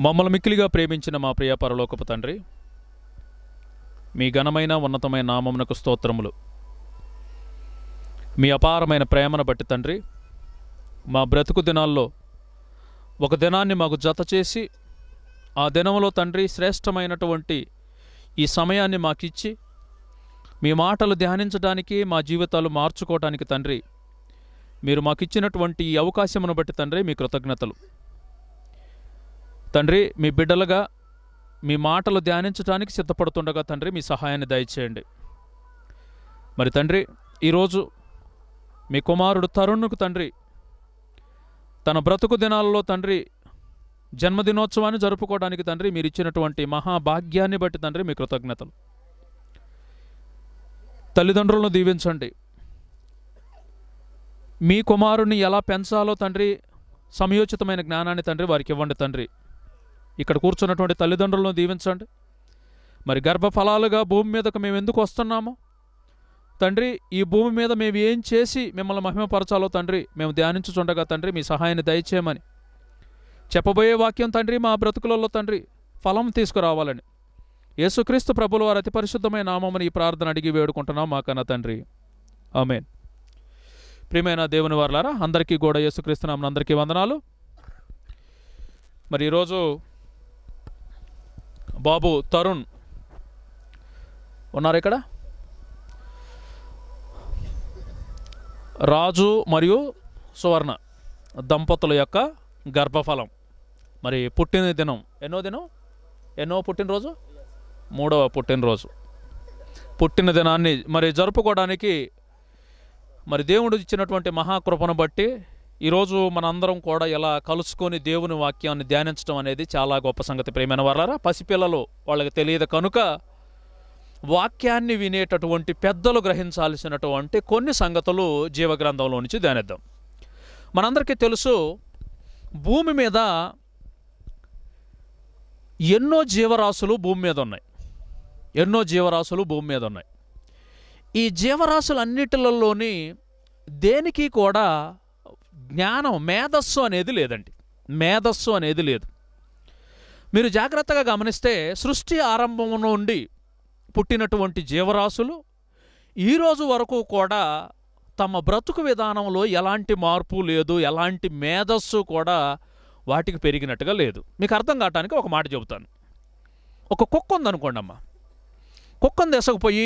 మమ్మల్ని మిక్కిలిగా ప్రేమించిన మా ప్రియ పరలోకపు తండ్రి మీ ఘనమైన ఉన్నతమైన నామమునకు స్తోత్రములు మీ అపారమైన ప్రేమను బట్టి తండ్రి మా బ్రతుకు దినాల్లో ఒక దినాన్ని మాకు జత చేసి ఆ దినంలో తండ్రి శ్రేష్టమైనటువంటి ఈ సమయాన్ని మాకిచ్చి మీ మాటలు ధ్యానించడానికి మా జీవితాలు మార్చుకోవడానికి తండ్రి మీరు మాకిచ్చినటువంటి ఈ అవకాశమును బట్టి తండ్రి మీ కృతజ్ఞతలు తండ్రి మీ బిడ్డలుగా మీ మాటలు ధ్యానించడానికి సిద్ధపడుతుండగా తండ్రి మీ సహాయాన్ని దయచేయండి మరి తండ్రి ఈరోజు మీ కుమారుడు తరుణ్కు తండ్రి తన బ్రతుకు దినాలలో తండ్రి జన్మదినోత్సవాన్ని జరుపుకోవడానికి తండ్రి మీరు ఇచ్చినటువంటి మహాభాగ్యాన్ని బట్టి తండ్రి మీ కృతజ్ఞతలు తల్లిదండ్రులను దీవించండి మీ కుమారుని ఎలా పెంచాలో తండ్రి సమయోచితమైన జ్ఞానాన్ని తండ్రి వారికి ఇవ్వండి తండ్రి ఇక్కడ కూర్చున్నటువంటి తల్లిదండ్రులను దీవించండి మరి గర్భఫలాలుగా భూమి మీదకు మేము ఎందుకు వస్తున్నామో తండ్రి ఈ భూమి మీద మేము ఏం చేసి మిమ్మల్ని మహిమపరచాలో తండ్రి మేము ధ్యానించుచుండగా తండ్రి మీ సహాయాన్ని దయచేయమని చెప్పబోయే వాక్యం తండ్రి మా బ్రతుకులలో తండ్రి ఫలం తీసుకురావాలని యేసుక్రీస్తు ప్రభుల వారి అతి పరిశుద్ధమైన నామముని ఈ ప్రార్థన అడిగి వేడుకుంటున్నాం మా కన్న తండ్రి ఆమెన్ ప్రియమైన దేవుని వారులారా అందరికీ కూడా యేసుక్రీస్తు నామన అందరికీ వందనాలు మరి ఈరోజు బాబు తరుణ్ ఉన్నారు ఇక్కడ రాజు మరియు సువర్ణ దంపతుల యొక్క గర్భఫలం మరి పుట్టిన దినం ఎన్నో దినం ఎన్నో పుట్టినరోజు మూడవ పుట్టినరోజు పుట్టిన దినాన్ని మరి జరుపుకోవడానికి మరి దేవుడు ఇచ్చినటువంటి మహాకృపను బట్టి ఈరోజు మనందరం కూడా ఇలా కలుసుకొని దేవుని వాక్యాన్ని ధ్యానించడం అనేది చాలా గొప్ప సంగతి ప్రేమైన వారారా పసిపిల్లలు వాళ్ళకి తెలియదు కనుక వాక్యాన్ని వినేటటువంటి పెద్దలు గ్రహించాల్సినటువంటి కొన్ని సంగతులు జీవగ్రంథంలో నుంచి ధ్యానిద్దాం మనందరికీ తెలుసు భూమి మీద ఎన్నో జీవరాశులు భూమి మీద ఉన్నాయి ఎన్నో జీవరాశులు భూమి మీద ఉన్నాయి ఈ జీవరాశులన్నిటిలోని దేనికి కూడా జ్ఞానం మేధస్సు అనేది లేదండి మేధస్సు అనేది లేదు మీరు జాగ్రత్తగా గమనిస్తే సృష్టి ఆరంభం నుండి పుట్టినటువంటి జీవరాశులు ఈరోజు వరకు కూడా తమ బ్రతుకు విధానంలో ఎలాంటి మార్పు లేదు ఎలాంటి మేధస్సు కూడా వాటికి పెరిగినట్టుగా లేదు మీకు అర్థం కావటానికి ఒక మాట చెబుతాను ఒక కుక్క ఉందనుకోండి అమ్మా కుక్కను తీసుకుపోయి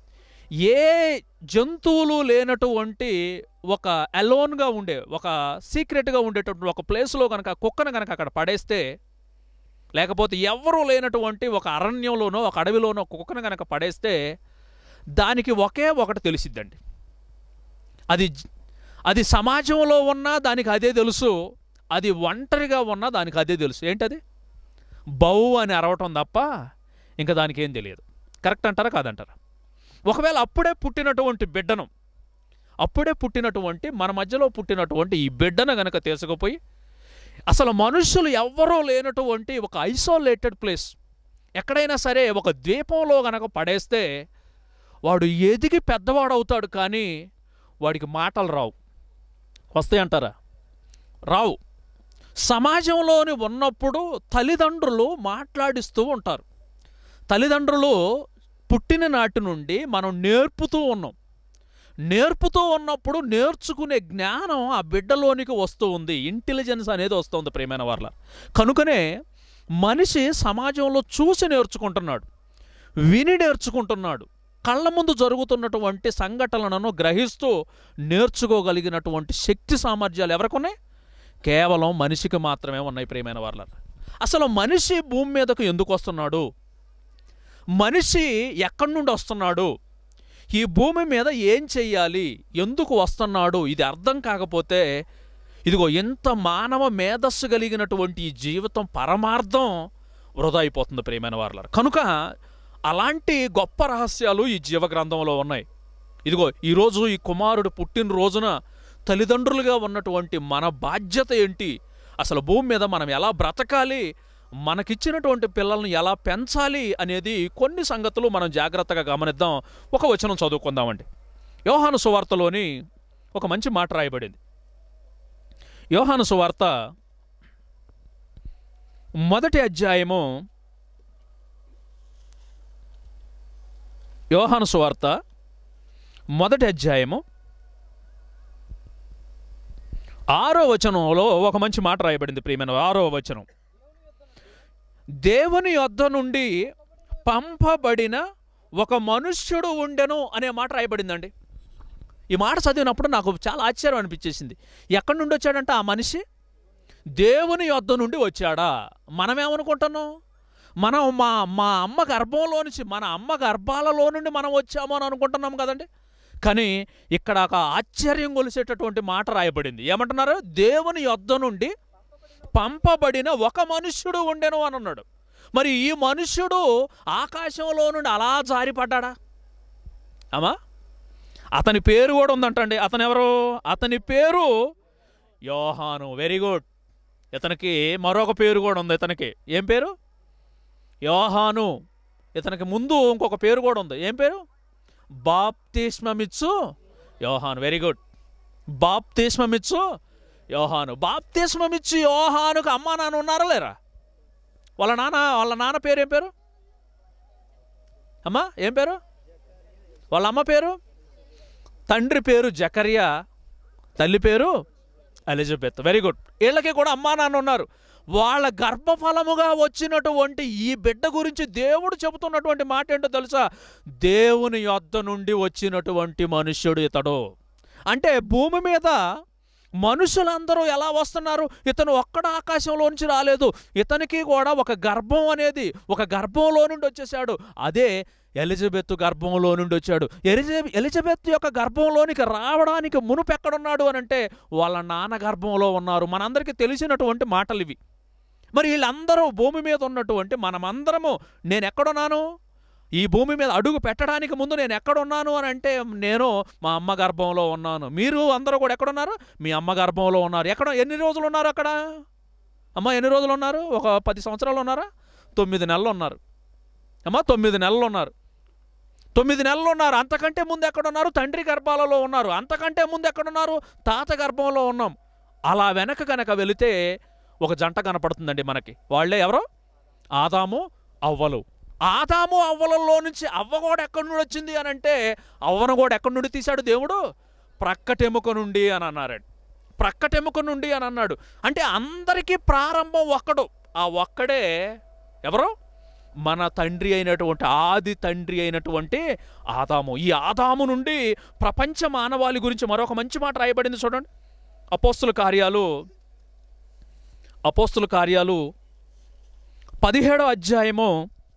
ఏ జంతువులు లేనటువంటి ఒక అలోన్గా ఉండే ఒక సీక్రెట్గా ఉండేటటువంటి ఒక ప్లేస్లో కనుక కుక్కను కనుక అక్కడ పడేస్తే లేకపోతే ఎవరూ లేనటువంటి ఒక అరణ్యంలోనో ఒక అడవిలోనో ఒక కుక్కను కనుక పడేస్తే దానికి ఒకే ఒకటి తెలిసిద్దండి అది జ- అది సమాజంలో ఉన్నా దానికి అదే తెలుసు అది ఒంటరిగా ఉన్నా దానికి అదే తెలుసు ఏంటది బౌ అని అరవటం తప్ప ఇంకా దానికి ఏం తెలియదు కరెక్ట్ అంటారా కాదంటారా ఒకవేళ అప్పుడే పుట్టినటువంటి బిడ్డను అప్పుడే పుట్టినటువంటి మన మధ్యలో పుట్టినటువంటి ఈ బిడ్డను గనక తీసుకుపోయి అసలు మనుషులు ఎవ్వరూ లేనటువంటి ఒక ఐసోలేటెడ్ ప్లేస్ ఎక్కడైనా సరే ఒక ద్వీపంలో గనక పడేస్తే వాడు ఎదిగి పెద్దవాడవుతాడు కానీ వాడికి మాటలు రావు వస్తాయి అంటారా రావు సమాజంలోని ఉన్నప్పుడు తల్లిదండ్రులు మాట్లాడిస్తూ ఉంటారు తల్లిదండ్రులు పుట్టిన నాటి నుండి మనం నేర్పుతూ ఉన్నాం నేర్పుతూ ఉన్నప్పుడు నేర్చుకునే జ్ఞానం ఆ బిడ్డలోనికి వస్తూ ఉంది ఇంటెలిజెన్స్ అనేది వస్తుంది ప్రేమైన వాళ్ళ కనుకనే మనిషి సమాజంలో చూసి నేర్చుకుంటున్నాడు విని నేర్చుకుంటున్నాడు కళ్ళ ముందు జరుగుతున్నటువంటి సంఘటనలను గ్రహిస్తూ నేర్చుకోగలిగినటువంటి శక్తి సామర్థ్యాలు ఎవరికున్నాయి కేవలం మనిషికి మాత్రమే ఉన్నాయి ప్రేమైన వాళ్ళ అసలు మనిషి భూమి మీదకు ఎందుకు వస్తున్నాడు మనిషి ఎక్కడి నుండి వస్తున్నాడు ఈ భూమి మీద ఏం చెయ్యాలి ఎందుకు వస్తున్నాడు ఇది అర్థం కాకపోతే ఇదిగో ఎంత మానవ మేధస్సు కలిగినటువంటి ఈ జీవితం పరమార్థం వృధా అయిపోతుంది ప్రియమైన వారులారా కనుక అలాంటి గొప్ప రహస్యాలు ఈ జీవగ్రంథంలో ఉన్నాయి ఇదిగో ఈరోజు ఈ కుమారుడు పుట్టినరోజున తల్లిదండ్రులుగా ఉన్నటువంటి మన బాధ్యత ఏంటి అసలు భూమి మీద మనం ఎలా బ్రతకాలి మనకిచ్చినటువంటి పిల్లల్ని ఎలా పెంచాలి అనేది కొన్ని సంగతులు మనం జాగ్రత్తగా గమనిద్దాం ఒక వచనం చదువుకుందామండి యోహాను సువార్తలోని ఒక మంచి మాట రాయబడింది యోహాను సువార్త మొదటి అధ్యాయము యోహాను సువార్త మొదటి అధ్యాయము ఆరో వచనంలో ఒక మంచి మాట రాయబడింది ప్రియమైన ఆరో వచనం దేవుని యొద్ద నుండి పంపబడిన ఒక మనుష్యుడు ఉండెను అనే మాట రాయబడిందండి ఈ మాట చదివినప్పుడు నాకు చాలా ఆశ్చర్యం అనిపించేసింది ఎక్కడి నుండి వచ్చాడంటే ఆ మనిషి దేవుని యొద్ద నుండి వచ్చాడా మనమేమనుకుంటున్నాం మనం మా మా అమ్మ గర్భంలో నుంచి మన అమ్మ గర్భాలలో నుండి మనం వచ్చాము అని అనుకుంటున్నాం కదండి కానీ ఇక్కడ ఒక ఆశ్చర్యం కొలిసేటటువంటి మాట రాయబడింది ఏమంటున్నారు దేవుని యొద్ద నుండి పంపబడిన ఒక మనుష్యుడు ఉండెను అని అన్నాడు మరి ఈ మనుష్యుడు ఆకాశంలో నుండి అలా జారిపడ్డాడా అమ్మా అతని పేరు కూడా ఉందంటండి అతను ఎవరు అతని పేరు యోహాను వెరీ గుడ్ ఇతనికి మరొక పేరు కూడా ఉంది ఇతనికి ఏం పేరు యోహాను ఇతనికి ముందు ఇంకొక పేరు కూడా ఉంది ఏం పేరు బాప్తిస్మమిచ్చు యోహాను వెరీ గుడ్ బాప్తిస్మమిచ్చు యోహాను బాప్తిస్మమిచ్చు యోహానుకు అమ్మా నాన్న ఉన్నారా లేరా వాళ్ళ నాన్న వాళ్ళ నాన్న పేరు ఏం పేరు అమ్మా ఏం పేరు వాళ్ళ అమ్మ పేరు తండ్రి పేరు జకరియా తల్లి పేరు ఎలిజబెత్ వెరీ గుడ్ వీళ్ళకి కూడా అమ్మా నాన్న ఉన్నారు వాళ్ళ గర్భఫలముగా వచ్చినటువంటి ఈ బిడ్డ గురించి దేవుడు చెబుతున్నటువంటి మాట ఏంటో తెలుసా దేవుని యొద్ద నుండి వచ్చినటువంటి మనుష్యుడు ఇతడు అంటే భూమి మీద మనుషులందరూ ఎలా వస్తున్నారు ఇతను ఒక్కడ ఆకాశంలో నుంచి రాలేదు ఇతనికి కూడా ఒక గర్భం అనేది ఒక గర్భంలో నుండి వచ్చేసాడు అదే ఎలిజబెత్ గర్భంలో నుండి వచ్చాడు ఎలిజబె ఎలిజబెత్ యొక్క గర్భంలోనికి రావడానికి మునుపు ఎక్కడున్నాడు అని అంటే వాళ్ళ నాన్న గర్భంలో ఉన్నారు మనందరికీ తెలిసినటువంటి మాటలు ఇవి మరి వీళ్ళందరూ భూమి మీద ఉన్నటువంటి మనమందరము నేను ఎక్కడున్నాను ఈ భూమి మీద అడుగు పెట్టడానికి ముందు నేను ఎక్కడున్నాను అని అంటే నేను మా అమ్మ గర్భంలో ఉన్నాను మీరు అందరూ కూడా ఎక్కడున్నారు మీ అమ్మ గర్భంలో ఉన్నారు ఎక్కడ ఎన్ని రోజులు ఉన్నారు అక్కడ అమ్మ ఎన్ని రోజులు ఉన్నారు ఒక పది సంవత్సరాలు ఉన్నారా తొమ్మిది నెలలు ఉన్నారు అమ్మ తొమ్మిది నెలలు ఉన్నారు తొమ్మిది నెలలు ఉన్నారు అంతకంటే ముందు ఎక్కడున్నారు తండ్రి గర్భాలలో ఉన్నారు అంతకంటే ముందు ఎక్కడున్నారు తాత గర్భంలో ఉన్నాం అలా వెనక గనక వెళితే ఒక జంట కనపడుతుందండి మనకి వాళ్ళే ఎవరో ఆదాము అవ్వలు ఆదాము అవ్వలలో నుంచి అవ్వ కూడా ఎక్కడి నుండి వచ్చింది అని అంటే అవ్వను కూడా ఎక్కడి నుండి తీశాడు దేవుడు ప్రక్కటెముక నుండి అని అన్నారండి ప్రక్కటెముక నుండి అని అన్నాడు అంటే అందరికీ ప్రారంభం ఒక్కడు ఆ ఒక్కడే ఎవరు మన తండ్రి అయినటువంటి ఆది తండ్రి అయినటువంటి ఆదాము ఈ ఆదాము నుండి ప్రపంచ మానవాళి గురించి మరొక మంచి మాట రాయబడింది చూడండి అపోస్తుల కార్యాలు అపోస్తుల కార్యాలు పదిహేడో అధ్యాయము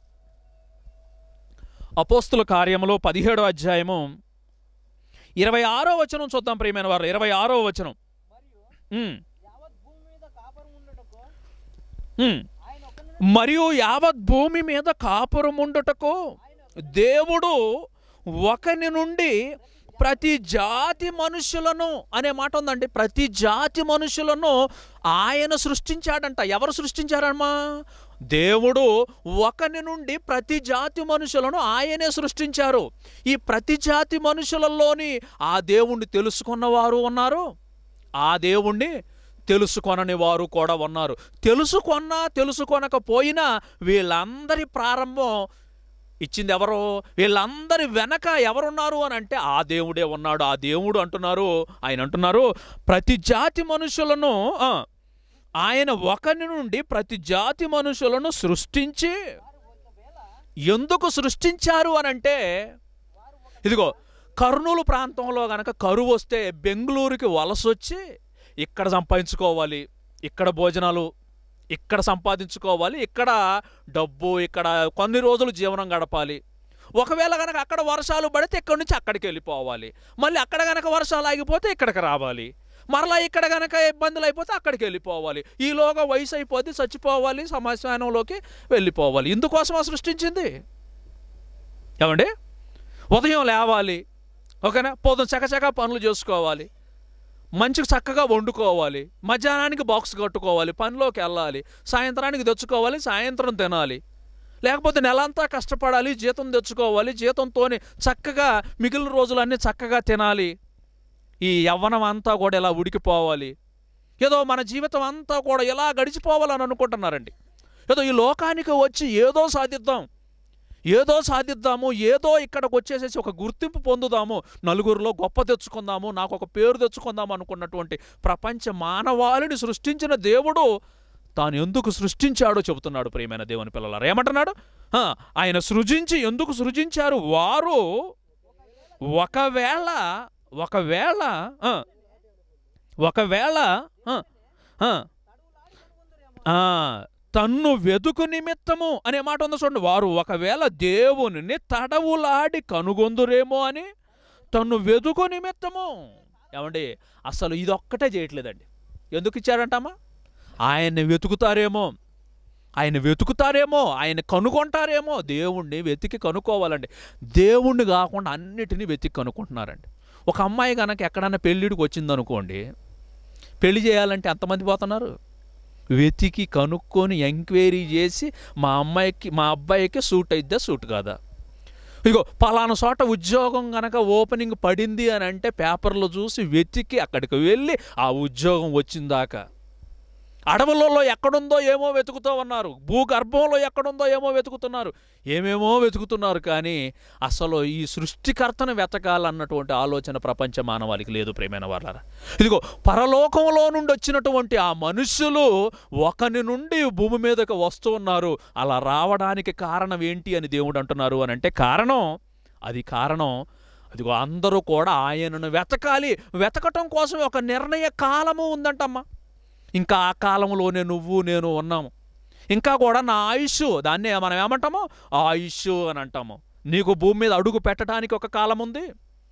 అపోస్తుల కార్యములో పదిహేడో అధ్యాయము ఇరవై ఆరో వచనం చూద్దాం ప్రియమైన వారు ఇరవై ఆరో వచనం మరియు ఉమ్, యావత్ భూమి మీద కాపురం ఉండుటకు ఉమ్. ఆయన ఒకరిని మరియు యావత్ భూమి మీద కాపురముండుటకు దేవుడు ఒకని నుండి ప్రతి జాతి మనుషులను అనే మాట ఉందండి ప్రతి జాతి మనుషులను ఆయన సృష్టించాడంట ఎవరు సృష్టించారమ్మా దేవుడు ఒకని నుండి ప్రతి జాతి మనుషులను ఆయనే సృష్టించారు ఈ ప్రతి జాతి మనుషులలోని ఆ దేవుణ్ణి తెలుసుకున్నవారు ఉన్నారు ఆ దేవుణ్ణి తెలుసుకొనని వారు కూడా ఉన్నారు తెలుసుకొన్నా తెలుసుకొనకపోయినా వీళ్ళందరి ప్రారంభం ఇచ్చింది ఎవరు వీళ్ళందరి వెనక ఎవరున్నారు అని అంటే ఆ దేవుడే ఉన్నాడు ఆ దేవుడు అంటున్నారు ఆయన అంటున్నారు ప్రతి జాతి మనుషులను ఆ, ఆయన ఒకరి నుండి ప్రతి జాతి మనుషులను సృష్టించి ఎందుకు సృష్టించారు అని అంటే ఇదిగో కర్నూలు ప్రాంతంలో గనక కరువు వస్తే బెంగళూరుకి వలస వచ్చి ఇక్కడ సంపాదించుకోవాలి ఇక్కడ భోజనాలు ఇక్కడ సంపాదించుకోవాలి ఇక్కడ డబ్బు ఇక్కడ కొన్ని రోజులు జీవనం గడపాలి ఒకవేళ కనుక అక్కడ వర్షాలు పడితే ఇక్కడి నుంచి అక్కడికి వెళ్ళిపోవాలి మళ్ళీ అక్కడ గనక వర్షాలు ఆగిపోతే ఇక్కడికి రావాలి మరలా ఇక్కడ గనక ఇబ్బందులు అయిపోతే అక్కడికి వెళ్ళిపోవాలి ఈలోగా వయసు అయిపోతే చచ్చిపోవాలి శ్మశానంలోకి వెళ్ళిపోవాలి ఇందుకోసమా సృష్టించింది ఏమండి ఉదయం లేవాలి ఓకేనా పొద్దున చకచక పనులు చేసుకోవాలి మంచిగా చక్కగా వండుకోవాలి మధ్యాహ్నానికి బాక్స్ కట్టుకోవాలి పనిలోకి వెళ్ళాలి సాయంత్రానికి తెచ్చుకోవాలి సాయంత్రం తినాలి లేకపోతే నెలంతా కష్టపడాలి జీతం తెచ్చుకోవాలి జీతంతోనే చక్కగా మిగిలిన రోజులన్నీ చక్కగా తినాలి ఈ యవ్వనం అంతా కూడా ఇలా ఉడికిపోవాలి ఏదో మన జీవితం అంతా కూడా ఇలా గడిచిపోవాలని అనుకుంటున్నారండి ఏదో ఈ లోకానికి వచ్చి ఏదో సాధిద్దాం ఏదో సాధిద్దాము ఏదో ఇక్కడికి వచ్చేసేసి ఒక గుర్తింపు పొందుదాము నలుగురిలో గొప్ప తెచ్చుకుందాము నాకు ఒక పేరు తెచ్చుకుందాము అనుకున్నటువంటి ప్రపంచ మానవాళిని సృష్టించిన దేవుడు తాను ఎందుకు సృష్టించాడో చెబుతున్నాడు ప్రియమైన దేవుని పిల్లలారా ఏమంటున్నాడు ఆ, ఆయన సృజించి ఎందుకు సృజించారు వారు ఒకవేళ ఒకవేళ ఆ, ఒకవేళ ఆ, ఆ, ఆ, తన్ను వెతుకు నిమిత్తము అనే మాట ఉంది చూడండి వారు ఒకవేళ దేవునిని తడవులాడి కనుగొందురేమో అని తన్ను వెతుకు నిమిత్తము ఏమండి అసలు ఇదొక్కటే చేయట్లేదండి ఎందుకు ఇచ్చారంటమ్మా ఆయన్ని వెతుకుతారేమో ఆయన వెతుకుతారేమో ఆయన కనుగొంటారేమో దేవుణ్ణి వెతికి కనుక్కోవాలండి దేవుణ్ణి కాకుండా అన్నిటినీ వెతికి కనుక్కుంటున్నారండి ఒక అమ్మాయి కనుక ఎక్కడన్నా పెళ్ళిడికి వచ్చిందనుకోండి పెళ్లి చేయాలంటే ఎంతమంది పోతున్నారు వెతికి కనుక్కొని ఎంక్వైరీ చేసి మా అమ్మాయికి మా అబ్బాయికి సూట్ అయిద్దా సూట్ కాదా ఇగో పలానా చోట ఉద్యోగం గనక ఓపెనింగ్ పడింది అని అంటే పేపర్లో చూసి వెతికి అక్కడికి వెళ్ళి ఆ ఉద్యోగం వచ్చిందాకా అడవులలో ఎక్కడుందో ఏమో వెతుకుతూ ఉన్నారు భూగర్భంలో ఎక్కడుందో ఏమో వెతుకుతున్నారు ఏమేమో వెతుకుతున్నారు కానీ అసలు ఈ సృష్టికర్తను వెతకాలన్నటువంటి ఆలోచన ప్రపంచ మానవాళికి లేదు ప్రేమైన వాళ్ళరా ఇదిగో పరలోకంలో నుండి వచ్చినటువంటి ఆ మనుష్యులు ఒకని నుండి భూమి మీదకి వస్తూ ఉన్నారు అలా రావడానికి కారణం ఏంటి అని దేవుడు అంటున్నారు అని అంటే కారణం అది కారణం అదిగో అందరూ కూడా ఆయనను వెతకాలి వెతకటం కోసం ఒక నిర్ణయ కాలము ఉందంటమ్మా ఇంకా ఆ కాలంలోనే నువ్వు నేను ఉన్నాము ఇంకా కూడా నా ఆయుష్ దాన్నే మనం ఏమంటాము ఆయుష్ అని అంటాము నీకు భూమి మీద అడుగు పెట్టడానికి ఒక కాలం ఉంది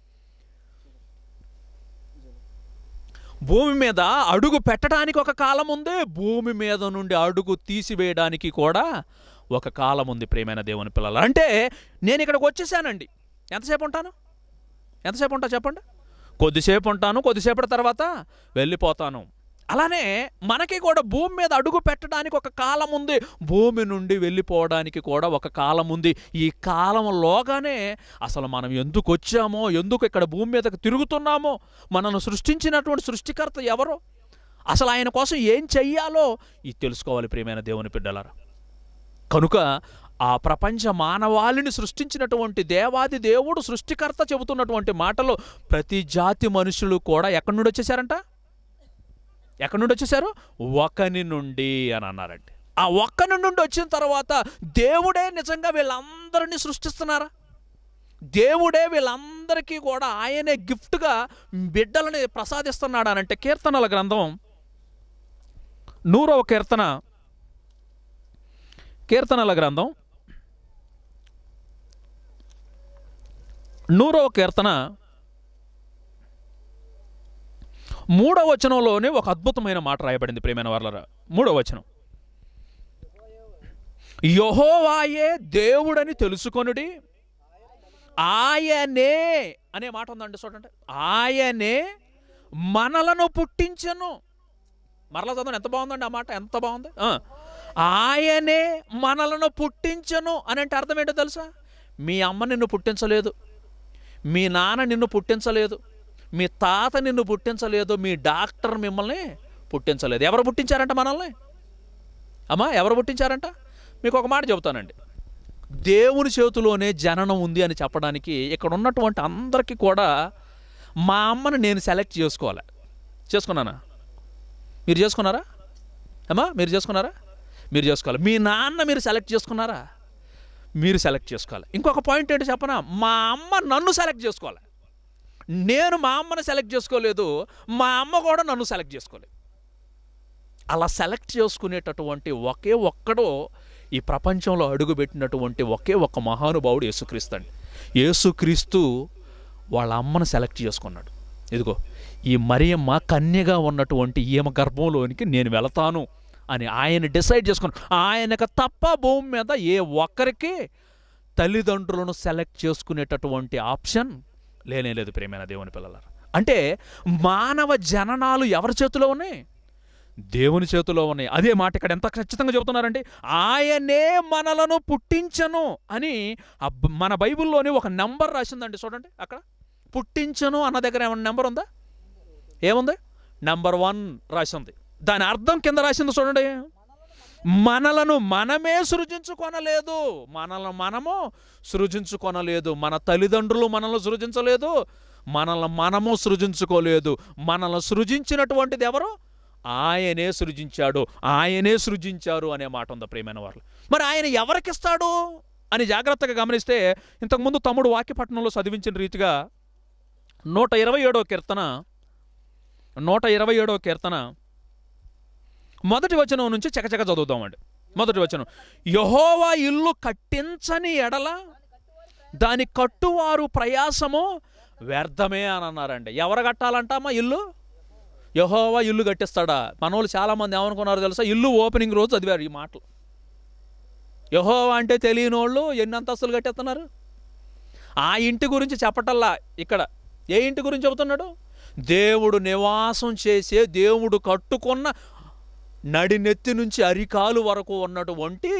భూమి మీద అడుగు పెట్టడానికి ఒక కాలం ఉంది భూమి మీద నుండి అడుగు తీసివేయడానికి కూడా ఒక కాలం ఉంది ప్రేమైన దేవుని పిల్లలు అంటే నేను ఇక్కడికి వచ్చేసానండి ఎంతసేపు ఉంటాను ఎంతసేపు ఉంటా చెప్పండి కొద్దిసేపు ఉంటాను కొద్దిసేపటి తర్వాత వెళ్ళిపోతాను అలానే మనకి కూడా భూమి మీద అడుగు పెట్టడానికి ఒక కాలం ఉంది భూమి నుండి వెళ్ళిపోవడానికి కూడా ఒక కాలం ఉంది ఈ కాలంలోగానే అసలు మనం ఎందుకు వచ్చామో ఎందుకు ఇక్కడ భూమి మీదకి తిరుగుతున్నామో మనల్ని సృష్టించినటువంటి సృష్టికర్త ఎవరో అసలు ఆయన కోసం ఏం చెయ్యాలో ఇది తెలుసుకోవాలి ప్రియమైన దేవుని బిడ్డలారా కనుక ఆ ప్రపంచ మానవాళిని సృష్టించినటువంటి దేవాది దేవుడు సృష్టికర్త చెబుతున్నటువంటి మాటలు ప్రతి జాతి మనుషులు కూడా ఎక్కడి నుండి వచ్చేసారంట ఎక్కడి నుండి వచ్చేసారు ఒకని నుండి అని అన్నారండి ఆ ఒక్కని నుండి వచ్చిన తర్వాత దేవుడే నిజంగా వీళ్ళందరినీ సృష్టిస్తున్నారా దేవుడే వీళ్ళందరికీ కూడా ఆయనే గిఫ్ట్గా బిడ్డలని ప్రసాదిస్తున్నాడు అని అంటే కీర్తనల గ్రంథం నూరవ కీర్తన కీర్తనల గ్రంథం నూరవ కీర్తన మూడవ వచనంలోనే ఒక అద్భుతమైన మాట రాయబడింది ప్రేమైన వాళ్ళరా మూడవ వచనం యహోవాయే దేవుడని తెలుసుకొనుడి ఆయనే అనే మాట ఉందండి చూడండి ఆయనే మనలను పుట్టించను మరలా చదవండి ఎంత బాగుందండి ఆ మాట ఎంత బాగుంది ఆ. ఆయనే మనలను పుట్టించను అని అంటే అర్థం ఏంటో తెలుసా మీ అమ్మ నిన్ను పుట్టించలేదు మీ నాన్న నిన్ను పుట్టించలేదు మీ తాత నిన్ను పుట్టించలేదు మీ డాక్టర్ మిమ్మల్ని పుట్టించలేదు ఎవరు పుట్టించారంట మనల్ని అమ్మా ఎవరు పుట్టించారంట మీకు ఒక మాట చెబుతానండి దేవుని చేతిలోనే జననం ఉంది అని చెప్పడానికి ఇక్కడ ఉన్నటువంటి అందరికీ కూడా మా అమ్మని నేను సెలెక్ట్ చేసుకోవాలి చేసుకున్నానా మీరు చేసుకున్నారా అమ్మా మీరు చేసుకున్నారా మీరు చేసుకోవాలి మీ నాన్న మీరు సెలెక్ట్ చేసుకున్నారా మీరు సెలెక్ట్ చేసుకోవాలి ఇంకొక పాయింట్ ఏంటి చెప్పనా మా అమ్మ నన్ను సెలెక్ట్ చేసుకోవాలి నేను మా అమ్మని సెలెక్ట్ చేసుకోలేదు మా అమ్మ కూడా నన్ను సెలెక్ట్ చేసుకోలేదు అలా సెలెక్ట్ చేసుకునేటటువంటి ఒకే ఒక్కడు ఈ ప్రపంచంలో అడుగుపెట్టినటువంటి ఒకే ఒక్క మహానుభావుడు యేసుక్రీస్తు అండి యేసుక్రీస్తు వాళ్ళ అమ్మను సెలెక్ట్ చేసుకున్నాడు ఇదిగో ఈ మరియమ్మ కన్యగా ఉన్నటువంటి ఈమె గర్భంలోనికి నేను వెళతాను అని ఆయన డిసైడ్ చేసుకున్నాడు ఆయనకు తప్ప భూమి మీద ఏ ఒక్కరికి తల్లిదండ్రులను సెలెక్ట్ చేసుకునేటటువంటి ఆప్షన్ లేనే లేదు ప్రేమైన దేవుని పిల్లలారా అంటే మానవ జననాలు ఎవరి చేతిలో ఉన్నాయి దేవుని చేతిలో ఉన్నాయి అదే మాట ఇక్కడ ఎంత ఖచ్చితంగా చెబుతున్నారండి ఆయనే మనలను పుట్టించను అని ఆ బ- మన బైబిల్లోని ఒక నెంబర్ రాసిందండి చూడండి అక్కడ పుట్టించను అన్న దగ్గర ఏమన్నా నెంబర్ ఉందా ఏముంది నెంబర్ వన్ రాసింది దాని అర్థం కింద రాసింది చూడండి మనలను మనమే సృజించుకొనలేదు మనల్ని మనము సృజించుకొనలేదు మన తల్లిదండ్రులు మనల్ని సృజించలేదు మనల్ని మనము సృజించుకోలేదు మనల్ని సృజించినటువంటిది ఎవరు ఆయనే సృజించాడు ఆయనే సృజించారు అనే మాట ఉంది ప్రియమైన వాళ్ళు మరి ఆయన ఎవరికిస్తాడు అని జాగ్రత్తగా గమనిస్తే ఇంతకుముందు తమ్ముడు వాక్యపట్నంలో చదివించిన రీతిగా నూట ఇరవై ఏడో కీర్తన నూట ఇరవై ఏడో కీర్తన మొదటి వచనం నుంచి చకచక చదువుదామండి మొదటి వచనం యహోవా ఇల్లు కట్టించని ఎడల దాని కట్టువారు ప్రయాసము వ్యర్థమే అని అన్నారండి ఎవరు కట్టాలంటామా ఇల్లు యహోవా ఇల్లు కట్టిస్తాడా మనోళ్ళు చాలామంది ఏమనుకున్నారు తెలుసా ఇల్లు ఓపెనింగ్ రోజు చదివారు ఈ మాటలు యహోవా అంటే తెలియని వాళ్ళు ఎన్ని అంతస్తులు కట్టేస్తున్నారు ఆ ఇంటి గురించి చెప్పటల్లా ఇక్కడ ఏ ఇంటి గురించి చెబుతున్నాడు దేవుడు నివాసం చేసే దేవుడు కట్టుకున్న నడినెత్తి నుంచి అరికాలు వరకు ఉన్నటువంటి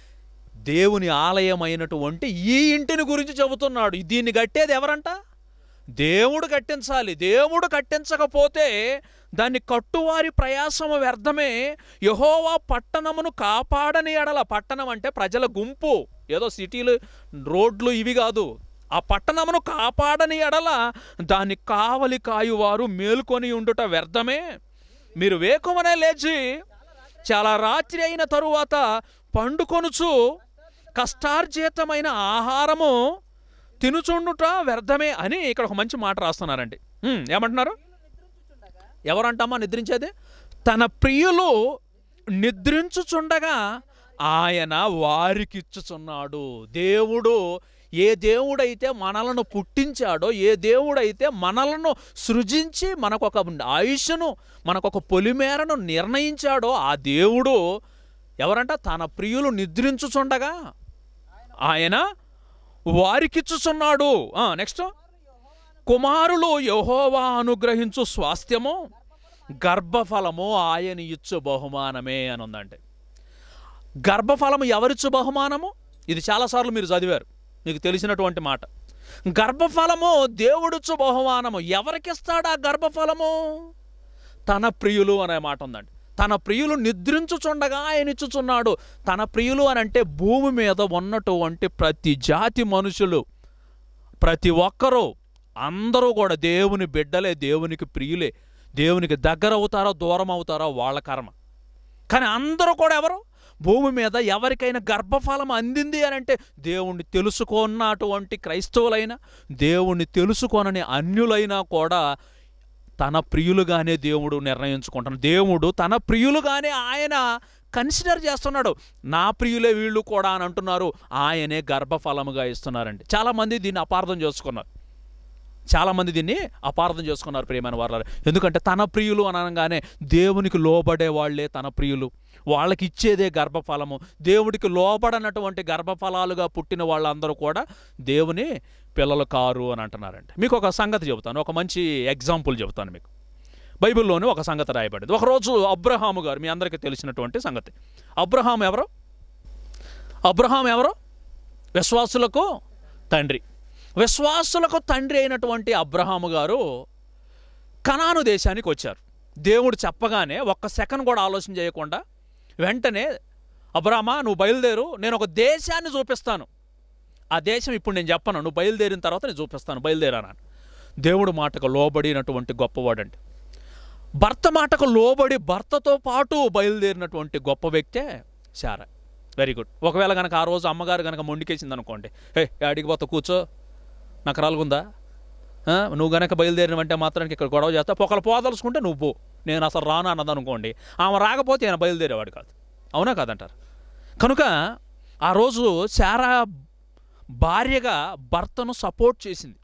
దేవుని ఆలయమైనటువంటి ఈ ఇంటిని గురించి చెబుతున్నాడు దీన్ని కట్టేది ఎవరంట దేవుడు కట్టించాలి దేవుడు కట్టించకపోతే దాన్ని కట్టువారి ప్రయాసము వ్యర్థమే యహోవా పట్టణమును కాపాడని ఎడల పట్టణం అంటే ప్రజల గుంపు ఏదో సిటీలు రోడ్లు ఇవి కాదు ఆ పట్టణమును కాపాడని ఎడల దాన్ని కావలి కాయువారు మేల్కొని ఉండుట వ్యర్థమే మీరు వేకువనే లేచి చాలా రాత్రి అయిన తరువాత పండుకొనుచు కష్టార్జితమైన ఆహారము తినుచుండుట వ్యర్థమే అని ఇక్కడ ఒక మంచి మాట రాస్తున్నారండి ఉమ్, ఏమంటున్నారు ఎవరంటమ్మా నిద్రించేది తన ప్రియులు నిద్రించుచుండగా ఆయన వారికిచ్చుచున్నాడు దేవుడు ఏ దేవుడైతే మనలను పుట్టించాడో ఏ దేవుడైతే మనలను సృజించి మనకొక ఆయుష్ను మనకొక పొలిమేరను నిర్ణయించాడో ఆ దేవుడు ఎవరంట తన ప్రియులు నిద్రించుచుండగా ఆయన వారికిచ్చుచున్నాడు నెక్స్ట్ కుమారులు యహోవా అనుగ్రహించు స్వాస్థ్యము గర్భఫలము ఆయన ఇచ్చు బహుమానమే అని ఉందండి గర్భఫలము ఎవరిచ్చు బహుమానము ఇది చాలాసార్లు మీరు చదివారు మీకు తెలిసినటువంటి మాట గర్భఫలము దేవుడిచ్చు బహుమానము ఎవరికిస్తాడు ఆ గర్భఫలము తన ప్రియులు అనే మాట ఉందండి తన ప్రియులు నిద్రించుచుండగా ఆయన ఇచ్చుచున్నాడు తన ప్రియులు అని అంటే భూమి మీద ఉన్నటువంటి ప్రతి జాతి మనుషులు ప్రతి ఒక్కరూ అందరూ కూడా దేవుని బిడ్డలే దేవునికి ప్రియులే దేవునికి దగ్గర అవుతారో దూరం అవుతారో వాళ్ళ కర్మ కానీ అందరూ కూడా ఎవరు భూమి మీద ఎవరికైనా గర్భఫలం అందింది అని అంటే దేవుణ్ణి తెలుసుకున్నటువంటి క్రైస్తవులైనా దేవుణ్ణి తెలుసుకొనని అన్యులైనా కూడా తన ప్రియులుగానే దేవుడు నిర్ణయించుకుంటున్నాడు దేవుడు తన ప్రియులుగానే ఆయన కన్సిడర్ చేస్తున్నాడు నా ప్రియులే వీళ్ళు కూడా అని అంటున్నారు ఆయనే గర్భఫలముగా ఇస్తున్నారండి చాలామంది దీన్ని అపార్థం చేసుకున్నారు చాలామంది దీన్ని అపార్థం చేసుకున్నారు ప్రియమైన వాళ్ళ ఎందుకంటే తన ప్రియులు అని అనగానే దేవునికి లోబడే వాళ్ళే తన ప్రియులు వాళ్ళకి ఇచ్చేదే గర్భఫలము దేవుడికి లోబడనటువంటి గర్భఫలాలుగా పుట్టిన వాళ్ళందరూ కూడా దేవుని పిల్లలు కారు అని అంటున్నారండి మీకు ఒక సంగతి చెబుతాను ఒక మంచి ఎగ్జాంపుల్ చెబుతాను మీకు బైబిల్లోనే ఒక సంగతి రాయబడింది ఒకరోజు అబ్రహాము గారు మీ అందరికీ తెలిసినటువంటి సంగతి అబ్రహాం ఎవరు అబ్రహాం ఎవరు విశ్వాసులకు తండ్రి విశ్వాసులకు తండ్రి అయినటువంటి అబ్రహాము గారు కనాను దేశానికి వచ్చారు దేవుడు చెప్పగానే ఒక్క సెకండ్ కూడా ఆలోచన చేయకుండా వెంటనే అబ్రామా నువ్వు బయలుదేరు నేను ఒక దేశాన్ని చూపిస్తాను ఆ దేశం ఇప్పుడు నేను చెప్పను నువ్వు బయలుదేరిన తర్వాత నేను చూపిస్తాను బయలుదేరాను దేవుడు మాటకు లోబడినటువంటి గొప్పవాడండి భర్త మాటకు లోబడి భర్తతో పాటు బయలుదేరినటువంటి గొప్ప వ్యక్తే శారా వెరీ గుడ్ ఒకవేళ కనుక ఆ రోజు అమ్మగారు కనుక మొండికేసింది అనుకోండి హే ఆడికి పోతా కూర్చో నాకు రాలుగుందా ఆ, నువ్వు గనక బయలుదేరినవంటే మాత్రానికి ఇక్కడ గొడవ చేస్తా ఒకళ్ళు పోదలుచుకుంటే నువ్వు పో నేను అసలు రాను అన్నది అనుకోండి ఆమె రాకపోతే ఆయన బయలుదేరేవాడు కాదు అవునా కాదంటారు కనుక ఆ రోజు శారా భార్యగా భర్తను సపోర్ట్ చేసింది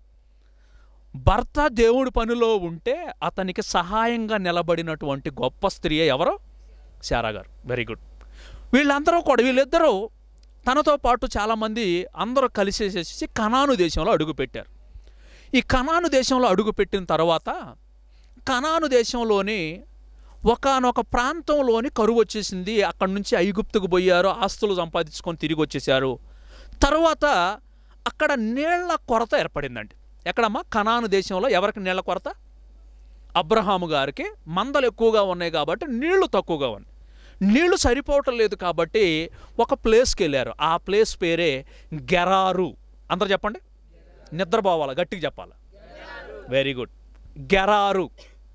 భర్త దేవుడి పనిలో ఉంటే అతనికి సహాయంగా నిలబడినటువంటి గొప్ప స్త్రీ ఎవరో శారా గారు వెరీ గుడ్ వీళ్ళందరూ కూడా వీళ్ళిద్దరూ తనతో పాటు చాలామంది అందరూ కలిసేసేసి కనాను దేశంలో అడుగుపెట్టారు ఈ కనాను దేశంలో అడుగుపెట్టిన తర్వాత కనాను దేశంలోని ఒకానొక ప్రాంతంలోని కరువు వచ్చేసింది అక్కడి నుంచి ఐగుప్తుకు పోయారు ఆస్తులు సంపాదించుకొని తిరిగి వచ్చేసారు తర్వాత అక్కడ నీళ్ల కొరత ఏర్పడిందండి ఎక్కడమ్మా కనాను దేశంలో ఎవరికి నీళ్ల కొరత అబ్రహాము గారికి మందలు ఎక్కువగా ఉన్నాయి కాబట్టి నీళ్లు తక్కువగా ఉన్నాయి నీళ్లు సరిపోవటం లేదు కాబట్టి ఒక ప్లేస్కి వెళ్ళారు ఆ ప్లేస్ పేరే గెరారు అందరు చెప్పండి నిద్రపోవాలి గట్టిగా చెప్పాలి వెరీ గుడ్ గెరారు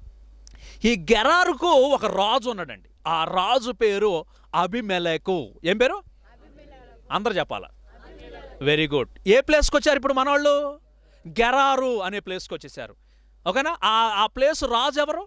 ఈ గెరారుకు ఒక రాజు ఉన్నాడండి ఆ రాజు పేరు అభిమెలకు ఏం పేరు అందరు చెప్పాల వెరీ గుడ్ ఏ ప్లేస్కి వచ్చారు ఇప్పుడు మనవాళ్ళు గెరారు అనే ప్లేస్కి వచ్చేసారు ఓకేనా ఆ ఆ ప్లేస్ రాజు ఎవరు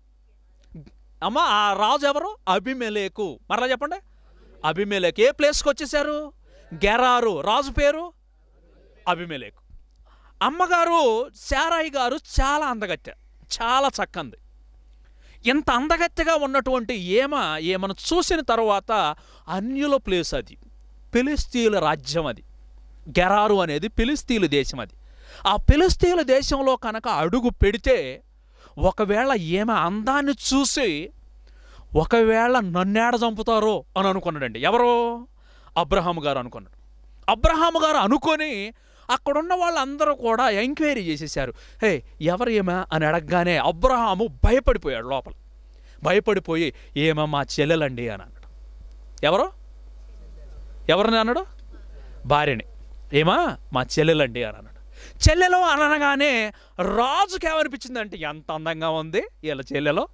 అమ్మ ఆ రాజు ఎవరు అభిమెలేకు మరలా చెప్పండి అభిమెలేకు ఏ ప్లేస్కి వచ్చేసారు గెరారు రాజు పేరు అభిమెలేకు అమ్మగారు శారాయి గారు చాలా అందగత్తె చాలా చక్కంది ఇంత అందగత్తెగా ఉన్నటువంటి ఏమ ఏమను చూసిన తర్వాత అన్యుల ప్లేస్ అది ఫిలిస్తీన్ల రాజ్యం అది గెరారు అనేది ఫిలిస్తీన్ల దేశం అది ఆ ఫిలిస్తీన్ల దేశంలో కనుక అడుగు పెడితే ఒకవేళ ఏమ అందాన్ని చూసి ఒకవేళ నన్నేడ చంపుతారో అని అనుకున్నాడండి ఎవరు అబ్రహాం గారు అనుకున్నాడు అబ్రహాం గారు అనుకొని అక్కడున్న వాళ్ళందరూ కూడా ఎంక్వైరీ చేసేసారు హే ఎవరు ఏమా అని అడగగానే అబ్రహాము భయపడిపోయాడు లోపల భయపడిపోయి ఏమా మా చెల్లెలండి అని అన్నాడు ఎవరు ఎవరిని అన్నాడు భార్యని ఏమా మా చెల్లెలండి అని అన్నాడు చెల్లెలు అని అనగానే రాజుకి ఏమనిపించిందంటే ఎంత అందంగా ఉంది వీళ్ళ చెల్లెలో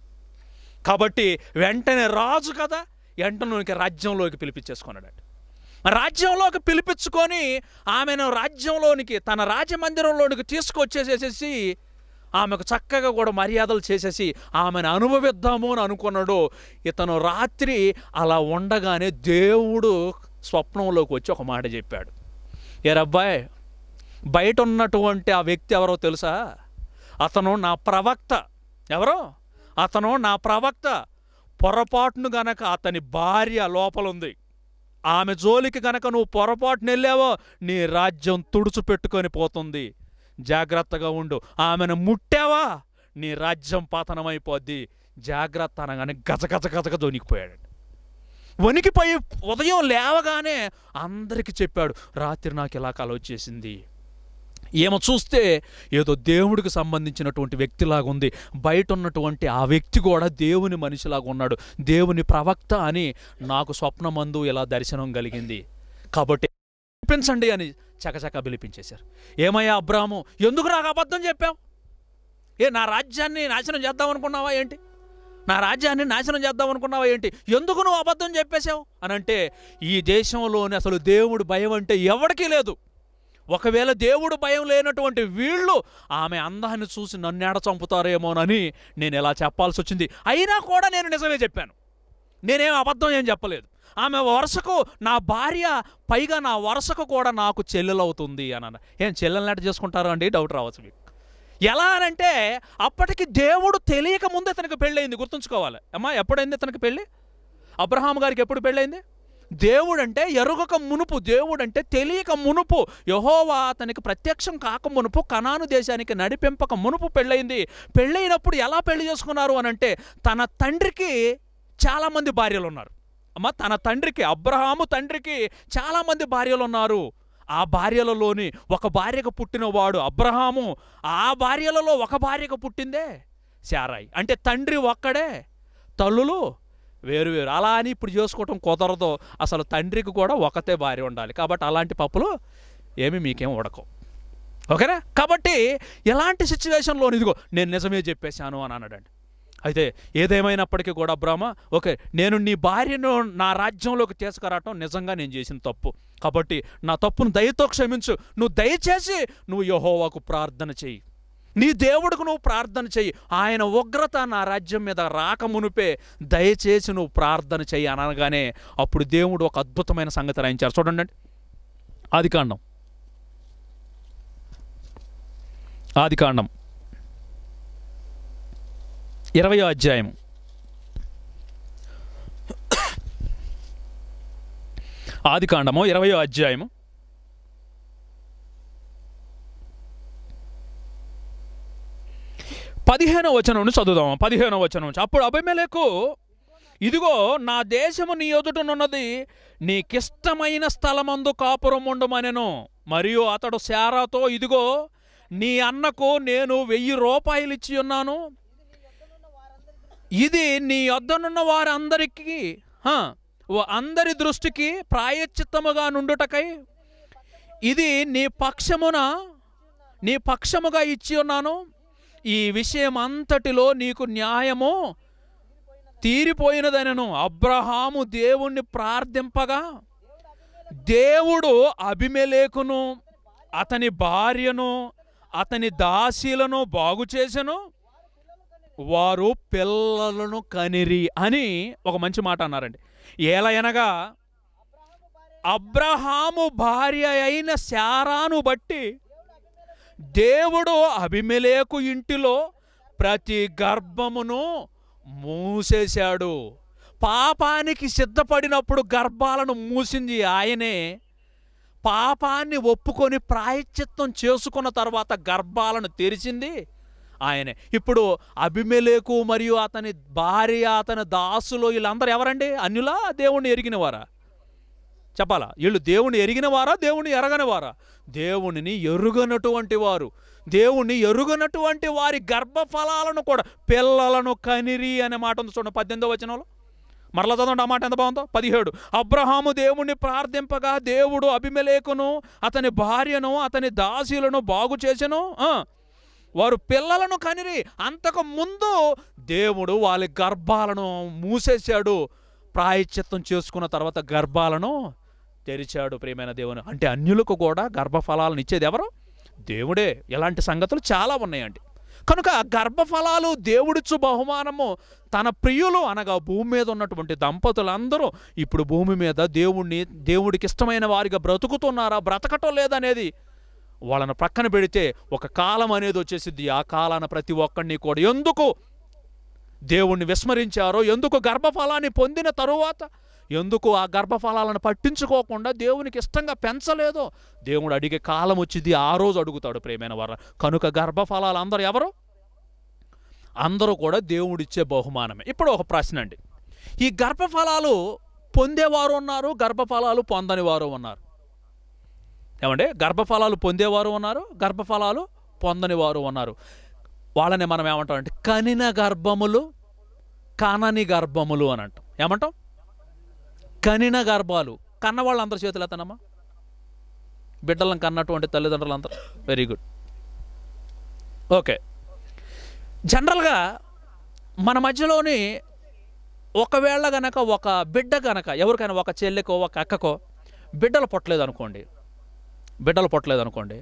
కాబట్టి వెంటనే రాజు కదా వెంటనే రాజ్యంలోకి పిలిపించేసుకున్నాడు రాజ్యంలోకి పిలిపించుకొని ఆమెను రాజ్యంలోనికి తన రాజమందిరంలోనికి తీసుకొచ్చేసేసేసి ఆమెకు చక్కగా కూడా మర్యాదలు చేసేసి ఆమెను అనుభవిద్దాము అని అనుకున్నాడు ఇతను రాత్రి అలా ఉండగానే దేవుడు స్వప్నంలోకి వచ్చి ఒక మాట చెప్పాడు ఏరబ్బాయ్ బయట ఉన్నటువంటి ఆ వ్యక్తి ఎవరో తెలుసా అతను నా ప్రవక్త ఎవరో అతను నా ప్రవక్త పొరపాటును గనక అతని భార్య లోపలుంది ఆమె జోలికి గనక నువ్వు పొరపాటున వెళ్ళావో నీ రాజ్యం తుడుచుపెట్టుకొని పోతుంది జాగ్రత్తగా ఉండు ఆమెను ముట్టావా నీ రాజ్యం పతనమైపోద్ది జాగ్రత్త అనగానే గజగజ గజగ దొనికిపోయాడు వణికిపోయి ఉదయం లేవగానే అందరికీ చెప్పాడు రాత్రి నాకు ఇలా కల వచ్చేసింది ఏమో చూస్తే ఏదో దేవుడికి సంబంధించినటువంటి వ్యక్తిలాగా ఉంది బయట ఉన్నటువంటి ఆ వ్యక్తి కూడా దేవుని మనిషిలాగా ఉన్నాడు దేవుని ప్రవక్త అని నాకు స్వప్నమందు ఇలా దర్శనం కలిగింది కాబట్టి పిలిపించండి అని చకచక పిలిపించేశారు ఏమయ్యా అబ్రాము ఎందుకు నాకు అబద్ధం చెప్పావు ఏ నా రాజ్యాన్ని నాశనం చేద్దాం అనుకున్నావా ఏంటి నా రాజ్యాన్ని నాశనం చేద్దాం అనుకున్నావా ఏంటి ఎందుకు నువ్వు అబద్ధం చెప్పేశావు అని అంటే ఈ దేశంలోని అసలు దేవుడు భయం అంటే ఎవరికీ లేదు ఒకవేళ దేవుడు భయం లేనటువంటి వీళ్ళు ఆమె అందాన్ని చూసి నన్నేడ చంపుతారేమోనని నేను ఎలా చెప్పాల్సి వచ్చింది అయినా కూడా నేను నిజమే చెప్పాను నేనేం అబద్ధం ఏం చెప్పలేదు ఆమె వరుసకు నా భార్య పైగా నా వరుసకు కూడా నాకు చెల్లెలవుతుంది అని అన్న ఏం చెల్లెలనట్టు చేసుకుంటారు అండి డౌట్ రావచ్చు మీకు ఎలా అనంటే అప్పటికి దేవుడు తెలియక ముందే తనకు పెళ్ళయింది గుర్తుంచుకోవాలి అమ్మా ఎప్పుడైంది తనకు పెళ్ళి అబ్రహాం గారికి ఎప్పుడు పెళ్ళైంది దేవుడు అంటే ఎరుగక మునుపు దేవుడు అంటే తెలియక మునుపు యహోవా అతనికి ప్రత్యక్షం కాక మునుపు కనాను దేశానికి నడిపింపక మునుపు పెళ్ళయింది పెళ్ళైనప్పుడు ఎలా పెళ్లి చేసుకున్నారు అని అంటే తన తండ్రికి చాలామంది భార్యలు ఉన్నారు అమ్మ తన తండ్రికి అబ్రహాము తండ్రికి చాలామంది భార్యలు ఉన్నారు ఆ భార్యలలోని ఒక భార్యకు పుట్టినవాడు అబ్రహాము ఆ భార్యలలో ఒక భార్యకు పుట్టిందే శారాయి అంటే తండ్రి ఒక్కడే తల్లులు వేరు వేరు అలా అని ఇప్పుడు చేసుకోవటం కుదరదు అసలు తండ్రికి కూడా ఒకతే భార్య ఉండాలి కాబట్టి అలాంటి పప్పులు ఏమి మీకేం ఉడకవు ఓకేనా కాబట్టి ఎలాంటి సిచ్యువేషన్లో ఇదిగో నేను నిజమే చెప్పేశాను అని అన్నాడండి అయితే ఏదేమైనప్పటికీ కూడా బ్రహ్మ ఓకే నేను నీ భార్యను నా రాజ్యంలోకి తీసుకురావటం నిజంగా నేను చేసిన తప్పు కాబట్టి నా తప్పును దయతో క్షమించు నువ్వు దయచేసి నువ్వు యహోవాకు ప్రార్థన చెయ్యి నీ దేవుడికి నువ్వు ప్రార్థన చెయ్యి ఆయన ఉగ్రత నా రాజ్యం మీద రాక మునుపే దయచేసి నువ్వు ప్రార్థన చెయ్యి అనగానే అప్పుడు దేవుడు ఒక అద్భుతమైన సంగతి రాయించారు చూడండి ఆదికాండం ఆదికాండం ఇరవయో అధ్యాయం ఆదికాండము ఇరవయో అధ్యాయము పదిహేనో వచనం నుంచి చదువుదాం పదిహేనో వచనం నుంచి అప్పుడు అభిమేలకు ఇదిగో నా దేశము నీ ఎదుటనున్నది నీకిష్టమైన స్థలమందు కాపురం ఉండమనెను మరియు అతడు శారాతో ఇదిగో నీ అన్నకు నేను వెయ్యి రూపాయలు ఇచ్చి ఉన్నాను ఇది నీ వద్దనున్న వారందరికీ హ, వ- అందరి దృష్టికి ప్రాయశ్చిత్తముగా నుండుటకై ఇది నీ పక్షమున నీ పక్షముగా ఇచ్చి ఉన్నాను ఈ విషయం అంతటిలో నీకు న్యాయము తీరిపోయినదనను అబ్రహాము దేవుణ్ణి ప్రార్థింపగా దేవుడు అభిమెలేకును అతని భార్యను అతని దాసీలను బాగు చేసెను వారు పిల్లలను కనిరి అని ఒక మంచి మాట అన్నారండి ఏలయనగా అబ్రహాము భార్య అయిన శారాను బట్టి దేవుడు అభిమెలేకు ఇంటిలో ప్రతి గర్భమును మూసేశాడు పాపానికి సిద్ధపడినప్పుడు గర్భాలను మూసింది ఆయనే పాపాన్ని ఒప్పుకొని ప్రాయశ్చిత్తం చేసుకున్న తర్వాత గర్భాలను తెరిచింది ఆయనే ఇప్పుడు అభిమెలేకు మరియు అతని భార్య అతని దాసులు వీళ్ళందరూ ఎవరండి అన్యులా దేవుణ్ణి ఎరిగినవారా చెప్పాలా వీళ్ళు దేవుని ఎరిగిన వారా దేవుని ఎరగని వారా దేవునిని ఎరుగనటువంటి వారు దేవుణ్ణి ఎరుగనటువంటి వారి గర్భఫలాలను కూడా పిల్లలను కనిరి అనే మాట ఉంది చూడండి పద్దెనిమిదో వచనంలో మరలా చదవండి ఆ మాట ఎంత బాగుందో పదిహేడు అబ్రహాము దేవుణ్ణి ప్రార్థింపగా దేవుడు అభిమలేకును అతని భార్యను అతని దాసీలను బాగు చేసెను ఆ, వారు పిల్లలను కనిరి అంతకు ముందు దేవుడు వాళ్ళ గర్భాలను మూసేశాడు ప్రాయశ్చిత్తం చేసుకున్న తర్వాత గర్భాలను తెరిచాడు ప్రియమైన దేవుని అంటే అన్యులకు కూడా గర్భఫలాలను ఇచ్చేది ఎవరు దేవుడే ఇలాంటి సంగతులు చాలా ఉన్నాయండి కనుక గర్భఫలాలు దేవుడిచ్చు బహుమానము తన ప్రియులు అనగా భూమి మీద ఉన్నటువంటి దంపతులందరూ ఇప్పుడు భూమి మీద దేవుణ్ణి దేవుడికి ఇష్టమైన వారిగా బ్రతుకుతున్నారా బ్రతకటం లేదనేది వాళ్ళను ప్రక్కన పెడితే ఒక కాలం అనేది వచ్చేసిద్ది ఆ కాలాన ప్రతి ఒక్కడిని కూడా ఎందుకు దేవుణ్ణి విస్మరించారో ఎందుకు గర్భఫలాన్ని పొందిన తరువాత ఎందుకు ఆ గర్భఫలాలను పట్టించుకోకుండా దేవునికి ఇష్టంగా పెంచలేదో దేవుడు అడిగే కాలం వచ్చింది ఆ రోజు అడుగుతాడు ప్రేమైన వారు కనుక గర్భఫలాలు అందరూ ఎవరు అందరూ కూడా దేవుడిచ్చే బహుమానమే ఇప్పుడు ఒక ప్రశ్న అండి ఈ గర్భఫలాలు పొందేవారు ఉన్నారు గర్భఫలాలు పొందని వారు ఉన్నారు ఏమంటే గర్భఫలాలు పొందేవారు ఉన్నారు గర్భఫలాలు పొందని వారు ఉన్నారు వాళ్ళని మనం ఏమంటాం అంటే కనిన గర్భములు కనని గర్భములు అని అంటాం ఏమంటాం కనిన గర్భాలు కన్న వాళ్ళందరూ చేతులు ఎత్తనమ్మా బిడ్డలను కన్నటువంటి తల్లిదండ్రులు అందరూ వెరీ గుడ్ ఓకే జనరల్గా మన మధ్యలోని ఒకవేళ గనక ఒక బిడ్డ గనక ఎవరికైనా ఒక చెల్లెకో ఒక అక్కకో బిడ్డలు పుట్టలేదు అనుకోండి బిడ్డలు పుట్టలేదు అనుకోండి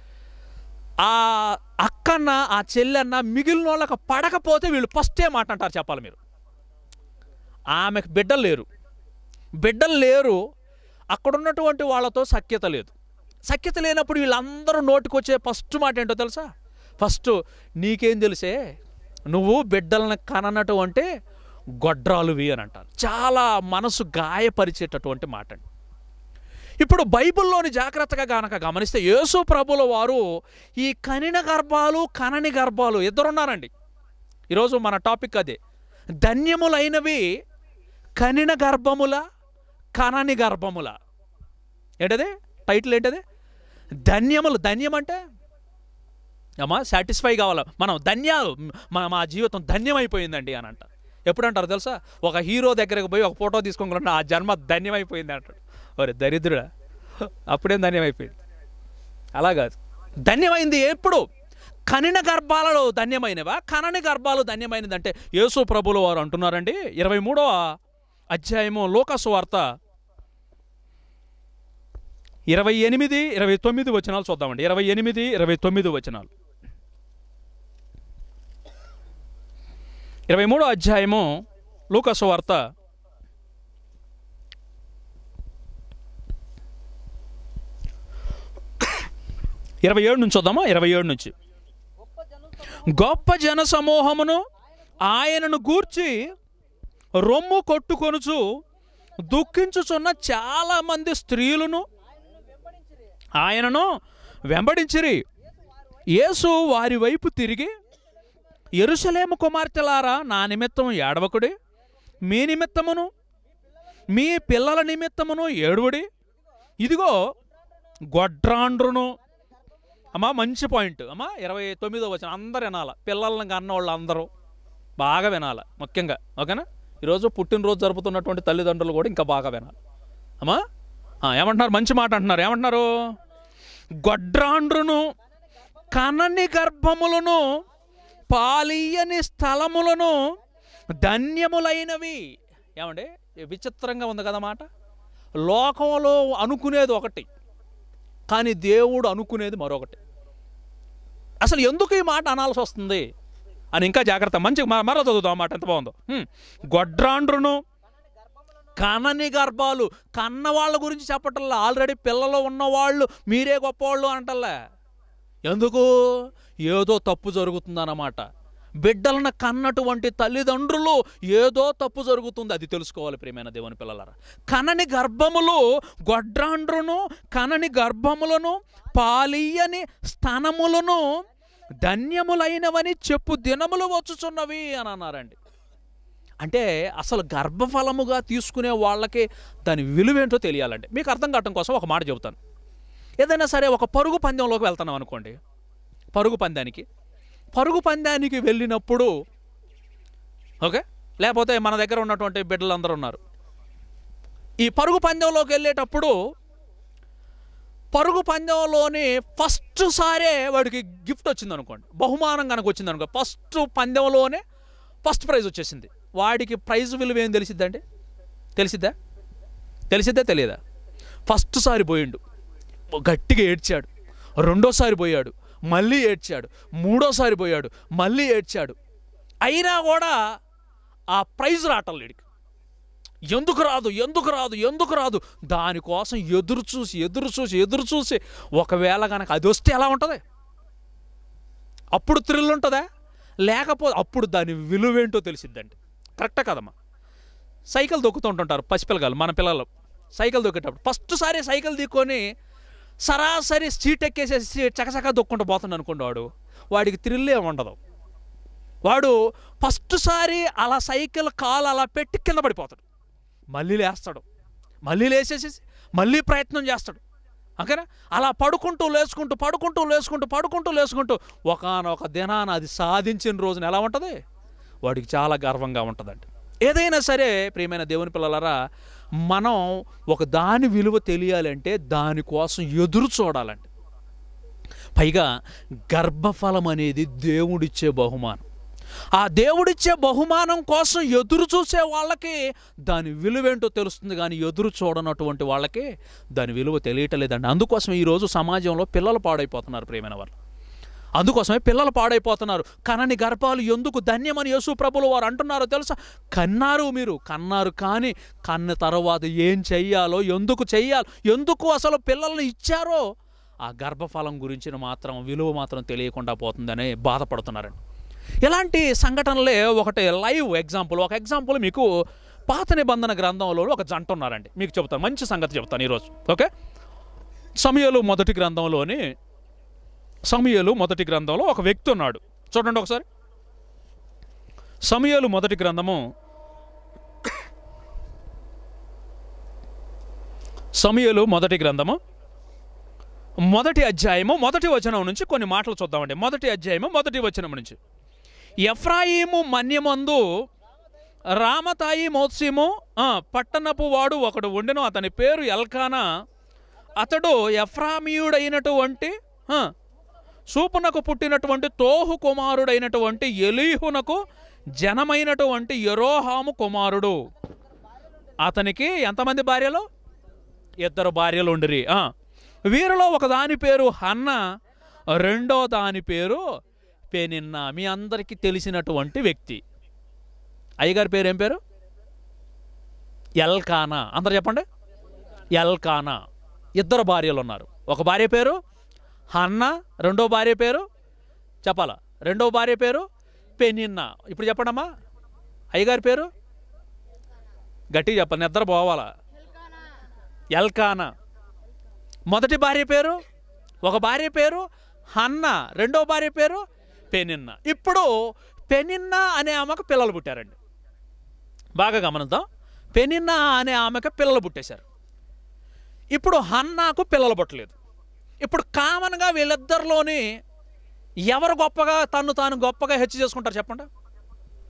ఆ అక్కన్న ఆ చెల్లెన్న మిగిలిన వాళ్ళకి పడకపోతే వీళ్ళు ఫస్టే మాట అంటారు చెప్పాలి మీరు ఆమెకు బిడ్డలు లేరు బిడ్డలు లేరు అక్కడ ఉన్నటువంటి వాళ్ళతో సఖ్యత లేదు సఖ్యత లేనప్పుడు వీళ్ళందరూ నోటికొచ్చే ఫస్ట్ మాట ఏంటో తెలుసా ఫస్ట్ నీకేం తెలిసే నువ్వు బిడ్డలను కననటువంటి గొడ్రాలువి అని అంటారు చాలా మనసు గాయపరిచేటటువంటి మాట అండి ఇప్పుడు బైబిల్లోని జాగ్రత్తగా గనక గమనిస్తే యేసు ప్రభుల వారు ఈ కనిన గర్భాలు కనని గర్భాలు ఇద్దరున్నారండి ఈరోజు మన టాపిక్ అదే ధన్యములైనవి కనిన గర్భముల కనని గర్భముల ఏంటది టైటిల్ ఏంటది ధన్యములు ధన్యం అంటే అమ్మా సాటిస్ఫై కావాలా మనం ధన్యాలు మా మా జీవితం ధన్యమైపోయిందండి అని అంటారు ఎప్పుడు అంటారు తెలుసా ఒక హీరో దగ్గరకు పోయి ఒక ఫోటో తీసుకోకుండా ఆ జన్మ ధన్యమైపోయింది అంటాడు ఒరే దరిద్రుడా అప్పుడేం ధన్యమైపోయింది అలా కాదు ధన్యమైంది ఎప్పుడు కనిన గర్భాలలో ధన్యమైనవా కనని గర్భాలు ధన్యమైనది అంటే యేసు ప్రభులు వారు అంటున్నారండి ఇరవై మూడవ అధ్యాయము లోకసు వార్త ఇరవై ఎనిమిది ఇరవై తొమ్మిది వచనాలు చూద్దామండి ఇరవై ఎనిమిది ఇరవై తొమ్మిది వచనాలు ఇరవై మూడో అధ్యాయము లూకసు వార్త ఇరవై ఏడు నుంచి చూద్దామా ఇరవై ఏడు నుంచి గొప్ప జనం గొప్ప జన సమూహమును ఆయనను గూర్చి రొమ్ము కొట్టుకొనుచు దుఃఖించుచున్న చాలా మంది స్త్రీలను ఆయనను వెంబడించిరి యేసు వారి వైపు తిరిగి ఎరుసలేము కుమార్తెలారా నా నిమిత్తం ఏడవకుడి మీ నిమిత్తమును మీ పిల్లల నిమిత్తమును ఏడువడి ఇదిగో గొడ్రాండ్రును అమ్మా మంచి పాయింట్ అమ్మా ఇరవై తొమ్మిదో వచ్చిన అందరు వినాల పిల్లల్ని కన్న వాళ్ళు అందరూ బాగా వినాలి ముఖ్యంగా ఓకేనా ఈరోజు పుట్టినరోజు జరుపుతున్నటువంటి తల్లిదండ్రులు కూడా ఇంకా బాగా వినాలి అమ్మా ఆ, ఏమంటున్నారు మంచి మాట అంటున్నారు ఏమంటున్నారు గొడ్రాండ్రును కనని గర్భములను పాలీయని స్థలములను ధన్యములైనవి ఏమండి విచిత్రంగా ఉంది కదా మాట లోకంలో అనుకునేది ఒకటి కానీ దేవుడు అనుకునేది మరొకటి అసలు ఎందుకు ఈ మాట అనాల్సి వస్తుంది అని ఇంకా జాగ్రత్త మంచి మరో చదువుతాం ఆ మాట ఎంత బాగుందో హ్మ్. గొడ్రాండ్రును కనని గర్భాలు కన్న వాళ్ళ గురించి చెప్పటల్లా ఆల్రెడీ పిల్లలు ఉన్నవాళ్ళు మీరే గొప్పవాళ్ళు అంటల్లా ఎందుకు ఏదో తప్పు జరుగుతుందన్నమాట బిడ్డలను కన్నటువంటి తల్లిదండ్రులు ఏదో తప్పు జరుగుతుంది అది తెలుసుకోవాలి ప్రియమైన దేవుని పిల్లలారా కనని గర్భములు గొడ్రాండ్రును కనని గర్భములను పాలీయని స్తనములను ధన్యములైనవని చెప్పు దినములు వచ్చుచున్నవి అని అన్నారండి అంటే అసలు గర్భఫలముగా తీసుకునే వాళ్ళకి దాని విలువేంటో తెలియాలండి మీకు అర్థం కావటం కోసం ఒక మాట చెబుతాను ఏదైనా సరే ఒక పరుగు పందెంలోకి వెళ్తున్నాం అనుకోండి పరుగు పందానికి పరుగు పందానికి వెళ్ళినప్పుడు ఓకే లేకపోతే మన దగ్గర ఉన్నటువంటి బిడ్డలందరూ ఉన్నారు ఈ పరుగు పందెంలోకి వెళ్ళేటప్పుడు పరుగు పందెంలోని ఫస్ట్ సారే వాడికి గిఫ్ట్ వచ్చింది అనుకోండి బహుమానం కనుక వచ్చింది అనుకో ఫస్ట్ పందెంలోనే ఫస్ట్ ప్రైజ్ వచ్చేసింది వాడికి ప్రైజ్ విలువ ఏం తెలిసిద్దండి తెలిసిద్దా తెలిసిద్దా తెలియదా ఫస్ట్ సారి పోయిండు గట్టిగా ఏడ్చాడు రెండోసారి పోయాడు మళ్ళీ ఏడ్చాడు మూడోసారి పోయాడు మళ్ళీ ఏడ్చాడు అయినా కూడా ఆ ప్రైజ్ రావటం లేడికి ఎందుకు రాదు ఎందుకు రాదు ఎందుకు రాదు దానికోసం ఎదురు చూసి ఎదురు చూసి ఎదురు చూసి ఒకవేళ కనుక అది వస్తే ఎలా ఉంటుంది అప్పుడు థ్రిల్ ఉంటుందా లేకపోతే అప్పుడు దాని విలువేంటో తెలిసిద్దండి కరెక్టే కదమ్మా సైకిల్ దొక్కుతూ ఉంటుంటారు పసిపిల్లగాలు మన పిల్లలు సైకిల్ దొక్కేటప్పుడు ఫస్ట్ సారి సైకిల్ దిక్కొని సరాసరి సీట్ ఎక్కేసేసి చకచకా దొక్కుంటూ పోతుంది అనుకోండి వాడు వాడికి థ్రిల్ ఏమి ఉండదు వాడు ఫస్ట్ సారి అలా సైకిల్ కాలు అలా పెట్టి కింద పడిపోతాడు మళ్ళీ లేస్తాడు మళ్ళీ లేచేసి మళ్ళీ ప్రయత్నం చేస్తాడు ఓకేనా అలా పడుకుంటూ లేచుకుంటూ పడుకుంటూ లేచుకుంటూ పడుకుంటూ లేచుకుంటూ ఒకనొక దినాన అది సాధించిన రోజున ఎలా ఉంటుంది వాడికి చాలా గర్వంగా ఉంటుందండి ఏదైనా సరే ప్రియమైన దేవుని పిల్లలరా మనం ఒక దాని విలువ తెలియాలంటే దానికోసం ఎదురు చూడాలండి పైగా గర్భఫలం అనేది దేవుడిచ్చే బహుమానం ఆ దేవుడిచ్చే బహుమానం కోసం ఎదురు చూసే వాళ్ళకి దాని విలువేంటో తెలుస్తుంది కానీ ఎదురు చూడనటువంటి వాళ్ళకి దాని విలువ తెలియటలేదండి అందుకోసం ఈరోజు సమాజంలో పిల్లలు పాడైపోతున్నారు ప్రియమైన వాళ్ళు అందుకోసమే పిల్లలు పాడైపోతున్నారు కనని గర్భాలు ఎందుకు ధన్యమని యేసు ప్రభులు వారు అంటున్నారో తెలుసా కన్నారు మీరు కన్నారు కానీ కన్న తర్వాత ఏం చెయ్యాలో ఎందుకు చెయ్యాలో ఎందుకు అసలు పిల్లల్ని ఇచ్చారో ఆ గర్భఫలం గురించిన మాత్రం విలువ మాత్రం తెలియకుండా పోతుందని బాధపడుతున్నారండి ఇలాంటి సంఘటనలే ఒకటి లైవ్ ఎగ్జాంపుల్ ఒక ఎగ్జాంపుల్ మీకు పాత నిబంధన గ్రంథంలో ఒక జంట ఉన్నారండి మీకు చెబుతాను మంచి సంగతి చెప్తాను ఈరోజు ఓకే సమయలు మొదటి గ్రంథంలోని సమయలు మొదటి గ్రంథంలో ఒక వ్యక్తి ఉన్నాడు చూడండి ఒకసారి సమయలు మొదటి గ్రంథము సమయలు మొదటి గ్రంథము మొదటి అధ్యాయము మొదటి వచనం నుంచి కొన్ని మాటలు చూద్దామండి మొదటి అధ్యాయము మొదటి వచనం నుంచి ఎఫ్రాయిము మన్యమందు రామతాయి మోత్సిము ఆ, పట్టణపు వాడు ఒకడు ఉండెను అతని పేరు ఎల్కానా అతడు ఎఫ్రామీయుడైనటువంటి ఆ, సూపునకు పుట్టినటువంటి తోహు కుమారుడైనటువంటి ఎలీహునకు జనమైనటువంటి యరోహాము కుమారుడు అతనికి ఎంతమంది భార్యలు ఇద్దరు భార్యలు ఉండిరి ఆ. వీరిలో ఒక దాని పేరు హన్న రెండో దాని పేరు పెనిన్న మీ అందరికీ తెలిసినటువంటి వ్యక్తి అయ్యగారి పేరు ఏం పేరు ఎల్కానా అందరు చెప్పండి ఎల్కానా ఇద్దరు భార్యలు ఉన్నారు ఒక భార్య పేరు హన్న రెండో భార్య పేరు చెప్పాలా రెండో భార్య పేరు పెనిన్న ఇప్పుడు చెప్పండమ్మా అయ్యగారి పేరు గట్టిగా చెప్పండి నిద్ర పోవాలా ఎల్కానా మొదటి భార్య పేరు ఒక భార్య పేరు హన్న రెండో భార్య పేరు పెనిన్న ఇప్పుడు పెనిన్న అనే ఆమెకు పిల్లలు పుట్టారండి బాగా గమనిద్దాం పెనిన్న అనే ఆమెకు పిల్లలు పుట్టేశారు ఇప్పుడు హన్నాకు పిల్లలు పుట్టలేదు ఇప్పుడు కామన్గా వీళ్ళిద్దరిలోని ఎవరు గొప్పగా తను తాను గొప్పగా హెచ్చు చేసుకుంటారు చెప్పండి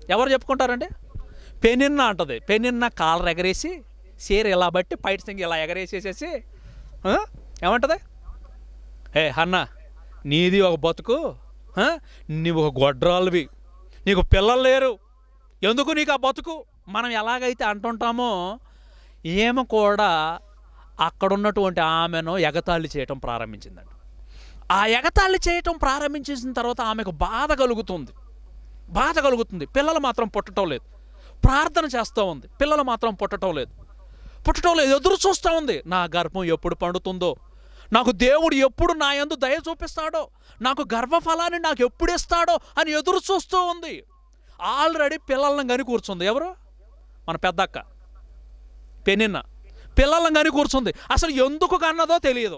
ఎవరు చెప్పుకుంటారండి పెనిన్న అంటది పెనిన్న కాలర్ ఎగరేసి చీర ఇలా బట్టి పైట సింగి ఇలా ఎగరేసేసేసి ఆ? ఏమంటది ఏ అన్న నీది ఒక బతుకు ఆ? నీవు ఒక గొడ్రాలువి నీకు పిల్లలు లేరు ఎందుకు నీకు ఆ బతుకు మనం ఎలాగైతే అంటుంటామో ఏమో కూడా అక్కడ ఉన్నటువంటి ఆమెను ఎగతాళి చేయటం ప్రారంభించిందండి ఆ ఎగతాళి చేయటం ప్రారంభించేసిన తర్వాత ఆమెకు బాధ కలుగుతుంది బాధ కలుగుతుంది పిల్లలు మాత్రం పుట్టడం లేదు ప్రార్థన చేస్తూ ఉంది పిల్లలు మాత్రం పుట్టడం లేదు పుట్టడం లేదు ఎదురు చూస్తూ ఉంది నా గర్భం ఎప్పుడు పండుతుందో నాకు దేవుడు ఎప్పుడు నా యందు దయ చూపిస్తాడో నాకు గర్భఫలాన్ని నాకు ఎప్పుడు ఇస్తాడో అని ఎదురు చూస్తూ ఉంది ఆల్రెడీ పిల్లలను కని కూర్చుంది ఎవరు మన పెద్దక్క పెనిన్న పిల్లలను కని కూర్చుంది అసలు ఎందుకు కన్నదో తెలియదు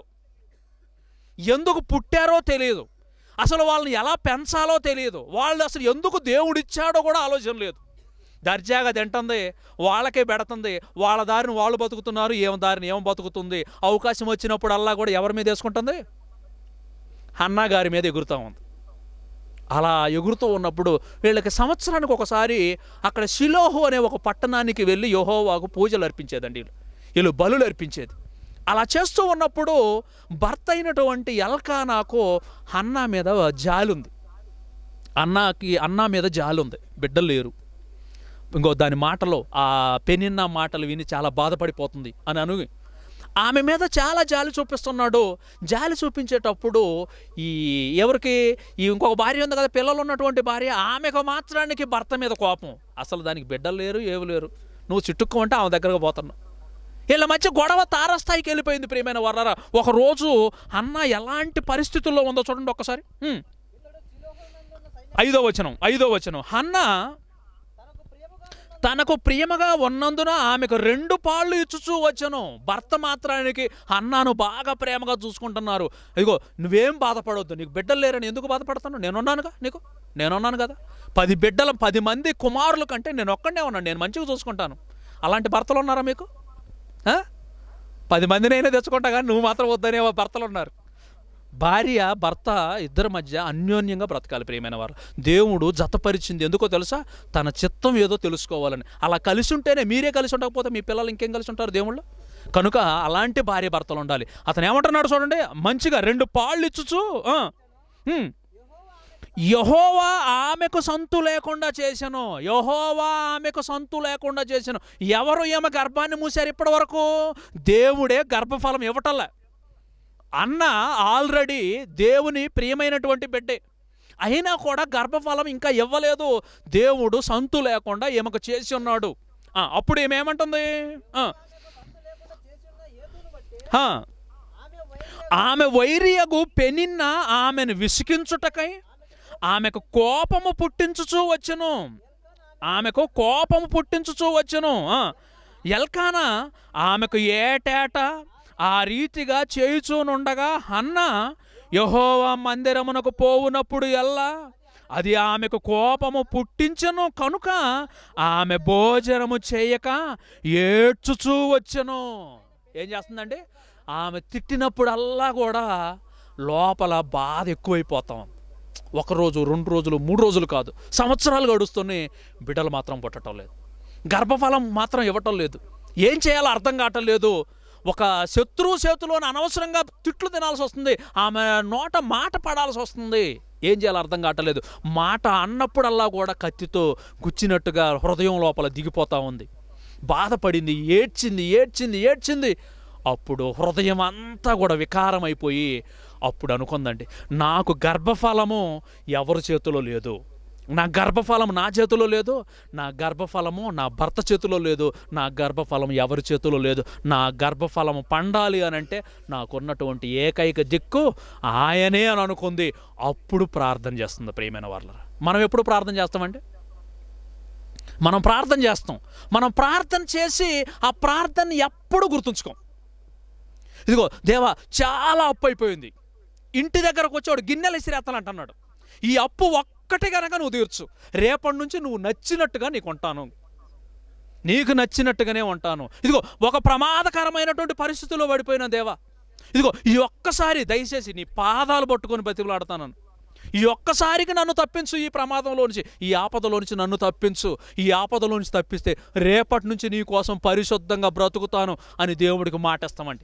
ఎందుకు పుట్టారో తెలియదు అసలు వాళ్ళని ఎలా పెంచాలో తెలియదు వాళ్ళు అసలు ఎందుకు దేవుడు ఇచ్చాడో కూడా ఆలోచన లేదు దర్జాగా తింటుంది వాళ్ళకే పెడుతుంది వాళ్ళ దారిని వాళ్ళు బతుకుతున్నారు ఏం దారిని ఏం బతుకుతుంది అవకాశం వచ్చినప్పుడల్లా కూడా ఎవరి మీద వేసుకుంటుంది హన్నా గారి మీద ఎగురుతూ ఉంది అలా ఎగురుతూ ఉన్నప్పుడు వీళ్ళకి సంవత్సరానికి ఒకసారి అక్కడ షిలోహు అనే ఒక పట్టణానికి వెళ్ళి యెహోవాకు పూజలు అర్పించేదండి వీళ్ళు వీళ్ళు బలులు అర్పించేది అలా చేస్తూ ఉన్నప్పుడు భర్త అయినటువంటి ఎల్కానాకు అన్నా మీద జాలి ఉంది అన్నాకి అన్నా మీద జాలి ఉంది బిడ్డలు లేరు ఇంకో దాని మాటలు ఆ పెనిన్న మాటలు విని చాలా బాధపడిపోతుంది అని అను ఆమె మీద చాలా జాలి చూపిస్తున్నాడు జాలి చూపించేటప్పుడు ఈ ఎవరికి ఈ ఇంకొక భార్య ఉంది కదా పిల్లలు ఉన్నటువంటి భార్య ఆమెకు మాత్రానికి భర్త మీద కోపం అసలు దానికి బిడ్డలు లేరు ఏవి లేరు నువ్వు చిట్టుక్కు అంటే ఆమె దగ్గరకు పోతున్నావు వీళ్ళ మధ్య గొడవ తారస్థాయికి వెళ్ళిపోయింది ప్రియమైన వర్రరా ఒక రోజు అన్న ఎలాంటి పరిస్థితుల్లో ఉందో చూడండి ఒక్కసారి హ్మ్. ఇతడు శిలోహునందున్న సైన్యం ఐదో వచనం ఐదో వచనం హన్న తనకు ప్రియముగా ఉన్న తనకు ప్రియముగా ఉన్నందున ఆమెకు రెండు పాళ్ళు ఇచ్చుచూ వచ్చను భర్త మాత్రానికి అన్నాను బాగా ప్రేమగా చూసుకుంటున్నారు ఇదిగో నువ్వేం బాధపడవద్దు నీకు బిడ్డలు లేరని ఎందుకు బాధపడతాను నేనున్నానుగా నీకు నేనున్నాను కదా పది బిడ్డల పది మంది కుమారుల కంటే నేను ఒక్కడే ఉన్నాను నేను మంచిగా చూసుకుంటాను అలాంటి భర్తలు ఉన్నారా మీకు ఆ? పది మందినైనా తెచ్చుకుంటా కానీ నువ్వు మాత్రం వద్దనే భర్తలు ఉన్నారు భార్య భర్త ఇద్దరి మధ్య అన్యోన్యంగా బ్రతకాలి ప్రియమైన వారు దేవుడు జతపరిచింది ఎందుకో తెలుసా తన చిత్తం ఏదో తెలుసుకోవాలని అలా కలిసి ఉంటేనే మీరే కలిసి ఉండకపోతే మీ పిల్లలు ఇంకేం కలిసి ఉంటారు దేవుళ్ళు కనుక అలాంటి భార్య భర్తలు ఉండాలి అతను ఏమంటున్నాడు చూడండి మంచిగా రెండు పాళ్ళు ఇచ్చుచు ఆ, హ్మ్. యహోవా ఆమెకు సంతు లేకుండా చేశాను యహోవా ఆమెకు సంతు లేకుండా చేశాను ఎవరు ఈమె గర్భాన్ని మూసారు ఇప్పటి వరకు దేవుడే గర్భఫలం ఇవ్వటంలే అన్న ఆల్రెడీ దేవుని ప్రియమైనటువంటి బిడ్డే అయినా కూడా గర్భఫలం ఇంకా ఇవ్వలేదు దేవుడు సంతు లేకుండా ఈమెకు చేసి ఉన్నాడు ఆ, అప్పుడు ఏమేమంటుంది ఆ, భర్త లేకుండా చేసిన ఏతును బట్టి ఆ, ఆమె వైర్య ఆమె వైరియగు పెనిన్న ఆమెను విసికించుటకై ఆమెకు కోపము పుట్టించుచూ వచ్చును ఆమెకు కోపము పుట్టించుచూ వచ్చును ఆ, ఎల్కానా ఆమెకు ఏటేటా ఆ రీతిగా చేయుచూనుండగా అన్న యహోవా మందిరమునకు పోవునప్పుడు ఎల్లా అది ఆమెకు కోపము పుట్టించను కనుక ఆమె భోజనము చేయక ఏడ్చుచూ వచ్చెను ఏం చేస్తుందండి ఆమె తిట్టినప్పుడల్లా కూడా లోపల బాధ ఎక్కువైపోతాం ఒక రోజు రెండు రోజులు మూడు రోజులు కాదు సంవత్సరాలు గడుస్తూనే బిడ్డలు మాత్రం పుట్టడం లేదు గర్భఫలం మాత్రం ఇవ్వటం లేదు ఏం చేయాలో అర్థం కావటం లేదు ఒక శత్రువు చేతిలోని అనవసరంగా తిట్లు తినాల్సి వస్తుంది ఆమె నోట మాట పడాల్సి వస్తుంది ఏం చేయాలో అర్థం కావట్లేదు మాట అన్నప్పుడల్లా కూడా కత్తితో గుచ్చినట్టుగా హృదయం లోపల దిగిపోతా ఉంది బాధపడింది ఏడ్చింది ఏడ్చింది ఏడ్చింది అప్పుడు హృదయం అంతా కూడా వికారమైపోయి అప్పుడు అనుకుందండి నాకు గర్భఫలము ఎవరి చేతిలో లేదు నా గర్భఫలం నా చేతిలో లేదు నా గర్భఫలము నా భర్త చేతిలో లేదు నా గర్భఫలం ఎవరి చేతిలో లేదు నా గర్భఫలము పండాలి అని అంటే నాకున్నటువంటి ఏకైక దిక్కు ఆయనే అని అనుకుంది అప్పుడు ప్రార్థన చేస్తుంది ప్రియమైన వాళ్ళ మనం ఎప్పుడు ప్రార్థన చేస్తామండి మనం ప్రార్థన చేస్తాం మనం ప్రార్థన చేసి ఆ ప్రార్థన ఎప్పుడు గుర్తుంచుకోం ఇదిగో దేవా చాలా అప్పు అయిపోయింది ఇంటి దగ్గరకు వచ్చాడు గిన్నెలు ఇసిరేస్తాను అంటున్నాడు ఈ అప్పు ఒక్కటి కనుక నువ్వు తీర్చు రేపటి నుంచి నువ్వు నచ్చినట్టుగా నీకు ఉంటాను నీకు నచ్చినట్టుగానే ఉంటాను ఇదిగో ఒక ప్రమాదకరమైనటువంటి పరిస్థితుల్లో పడిపోయిన దేవా ఇదిగో ఈ ఒక్కసారి దయచేసి నీ పాదాలు పట్టుకొని బతికులాడతాను ఈ ఒక్కసారికి నన్ను తప్పించు ఈ ప్రమాదంలో నుంచి ఈ ఆపదలో నుంచి నన్ను తప్పించు ఈ ఆపదలో నుంచి తప్పిస్తే రేపటి నుంచి నీ కోసం పరిశుద్ధంగా బ్రతుకుతాను అని దేవుడికి మాట ఇస్తామండి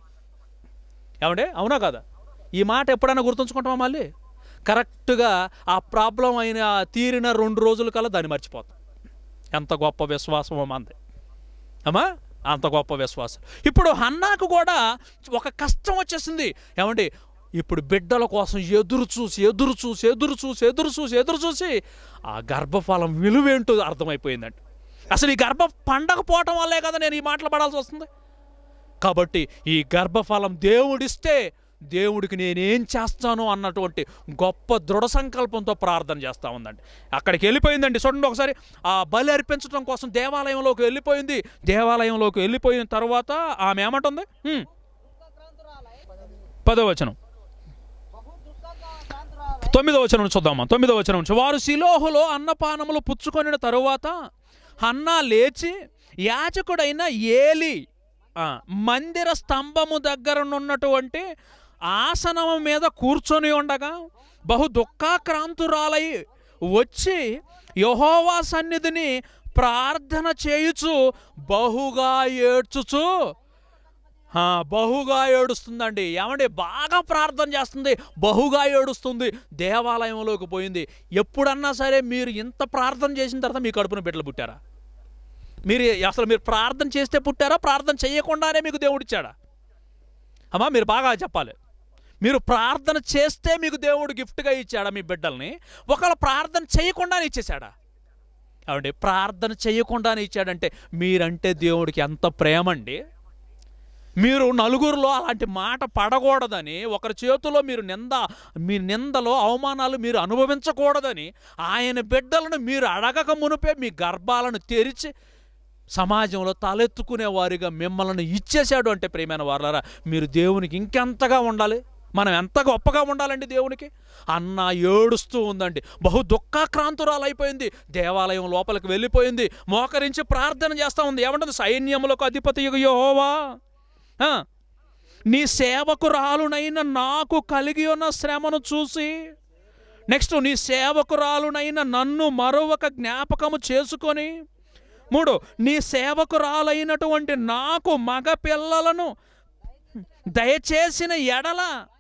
ఏమంటే అవునా కదా ఈ మాట ఎప్పుడైనా గుర్తుంచుకుంటామా మళ్ళీ కరెక్ట్గా ఆ ప్రాబ్లం అయిన తీరిన రెండు రోజుల కల్లా దాన్ని మర్చిపోతాం ఎంత గొప్ప విశ్వాసం మంది అమ్మా అంత గొప్ప విశ్వాసం ఇప్పుడు హన్నాకు కూడా ఒక కష్టం వచ్చేసింది ఏమండి ఇప్పుడు బిడ్డల కోసం ఎదురు చూసి ఎదురు చూసి ఎదురు చూసి ఎదురు చూసి ఎదురు చూసి ఆ గర్భఫలం విలువేంటో అర్థమైపోయిందండి అసలు ఈ గర్భ పండకపోవటం వల్లే కదా నేను ఈ మాటలు పడాల్సి వస్తుంది కాబట్టి ఈ గర్భఫలం దేవుడిస్తే దేవుడికి నేనేం చేస్తాను అన్నటువంటి గొప్ప దృఢ సంకల్పంతో ప్రార్థన చేస్తూ ఉందండి అక్కడికి వెళ్ళిపోయిందండి చూడండి ఒకసారి ఆ బలి అర్పించడం కోసం దేవాలయంలోకి వెళ్ళిపోయింది దేవాలయంలోకి వెళ్ళిపోయిన తర్వాత ఆమె ఏమంటుంది హ్మ్, దుఃఖక్రాంతురాలై పదో వచనం బహు దుఃఖక్రాంతురాలై తొమ్మిదో వచనం చూద్దామా తొమ్మిదో వచనం నుంచి వారు శిలోహులో అన్నపానములు పుచ్చుకొనిన తరువాత హన్నా లేచి యాజకుడైన ఏలి ఆ, మందిర స్తంభము దగ్గరనున్నటువంటి ఆసనము మీద కూర్చొని ఉండగా బహు దుఃఖాక్రాంతురాలై వచ్చి యహోవా సన్నిధిని ప్రార్థన చేయుచు బహుగా ఏడ్చుచు ఆ, బహుగా ఏడుస్తుందండి ఏమండి బాగా ప్రార్థన చేస్తుంది బహుగా ఏడుస్తుంది దేవాలయంలోకి పోయింది ఎప్పుడన్నా సరే మీరు ఇంత ప్రార్థన చేసిన తర్వాత మీ కడుపున బిడ్డలు పుట్టారా మీరు అసలు మీరు ప్రార్థన చేస్తే పుట్టారా ప్రార్థన చేయకుండానే మీకు దేవుడిచ్చాడా అమ్మా మీరు బాగా చెప్పాలి మీరు ప్రార్థన చేస్తే మీకు దేవుడు గిఫ్ట్గా ఇచ్చాడా మీ బిడ్డల్ని ఒకవేళ ప్రార్థన చేయకుండానే ఇచ్చేశాడా ఏమండి ప్రార్థన చేయకుండానే ఇచ్చాడంటే మీరంటే దేవుడికి ఎంత ప్రేమ అండి మీరు నలుగురిలో అలాంటి మాట పడకూడదని ఒకరి చేతిలో మీరు నింద మీ నిందలో అవమానాలు మీరు అనుభవించకూడదని ఆయన బిడ్డలను మీరు అడగక మునిపే మీ గర్భాలను తెరిచి సమాజంలో తలెత్తుకునే వారిగా మిమ్మల్ని ఇచ్చేశాడు అంటే ప్రియమైన వారులారా మీరు దేవునికి ఇంకెంతగా ఉండాలి మనం ఎంత గొప్పగా ఉండాలండి దేవునికి అన్న ఏడుస్తూ ఉందండి బహు దుఃఖాక్రాంతురాలు అయిపోయింది దేవాలయం లోపలికి వెళ్ళిపోయింది మోకరించి ప్రార్థన చేస్తూ ఉంది ఏమంటుంది సైన్యములకు అధిపతి యెహోవా ఆ, నీ సేవకురాలునైన నాకు కలిగి ఉన్న శ్రమను చూసి నెక్స్ట్ నీ సేవకురాలునైన నన్ను మరొక జ్ఞాపకము చేసుకొని మూడు నీ సేవకురాలైనటువంటి నాకు మగ పిల్లలను దయచేసిన ఎడల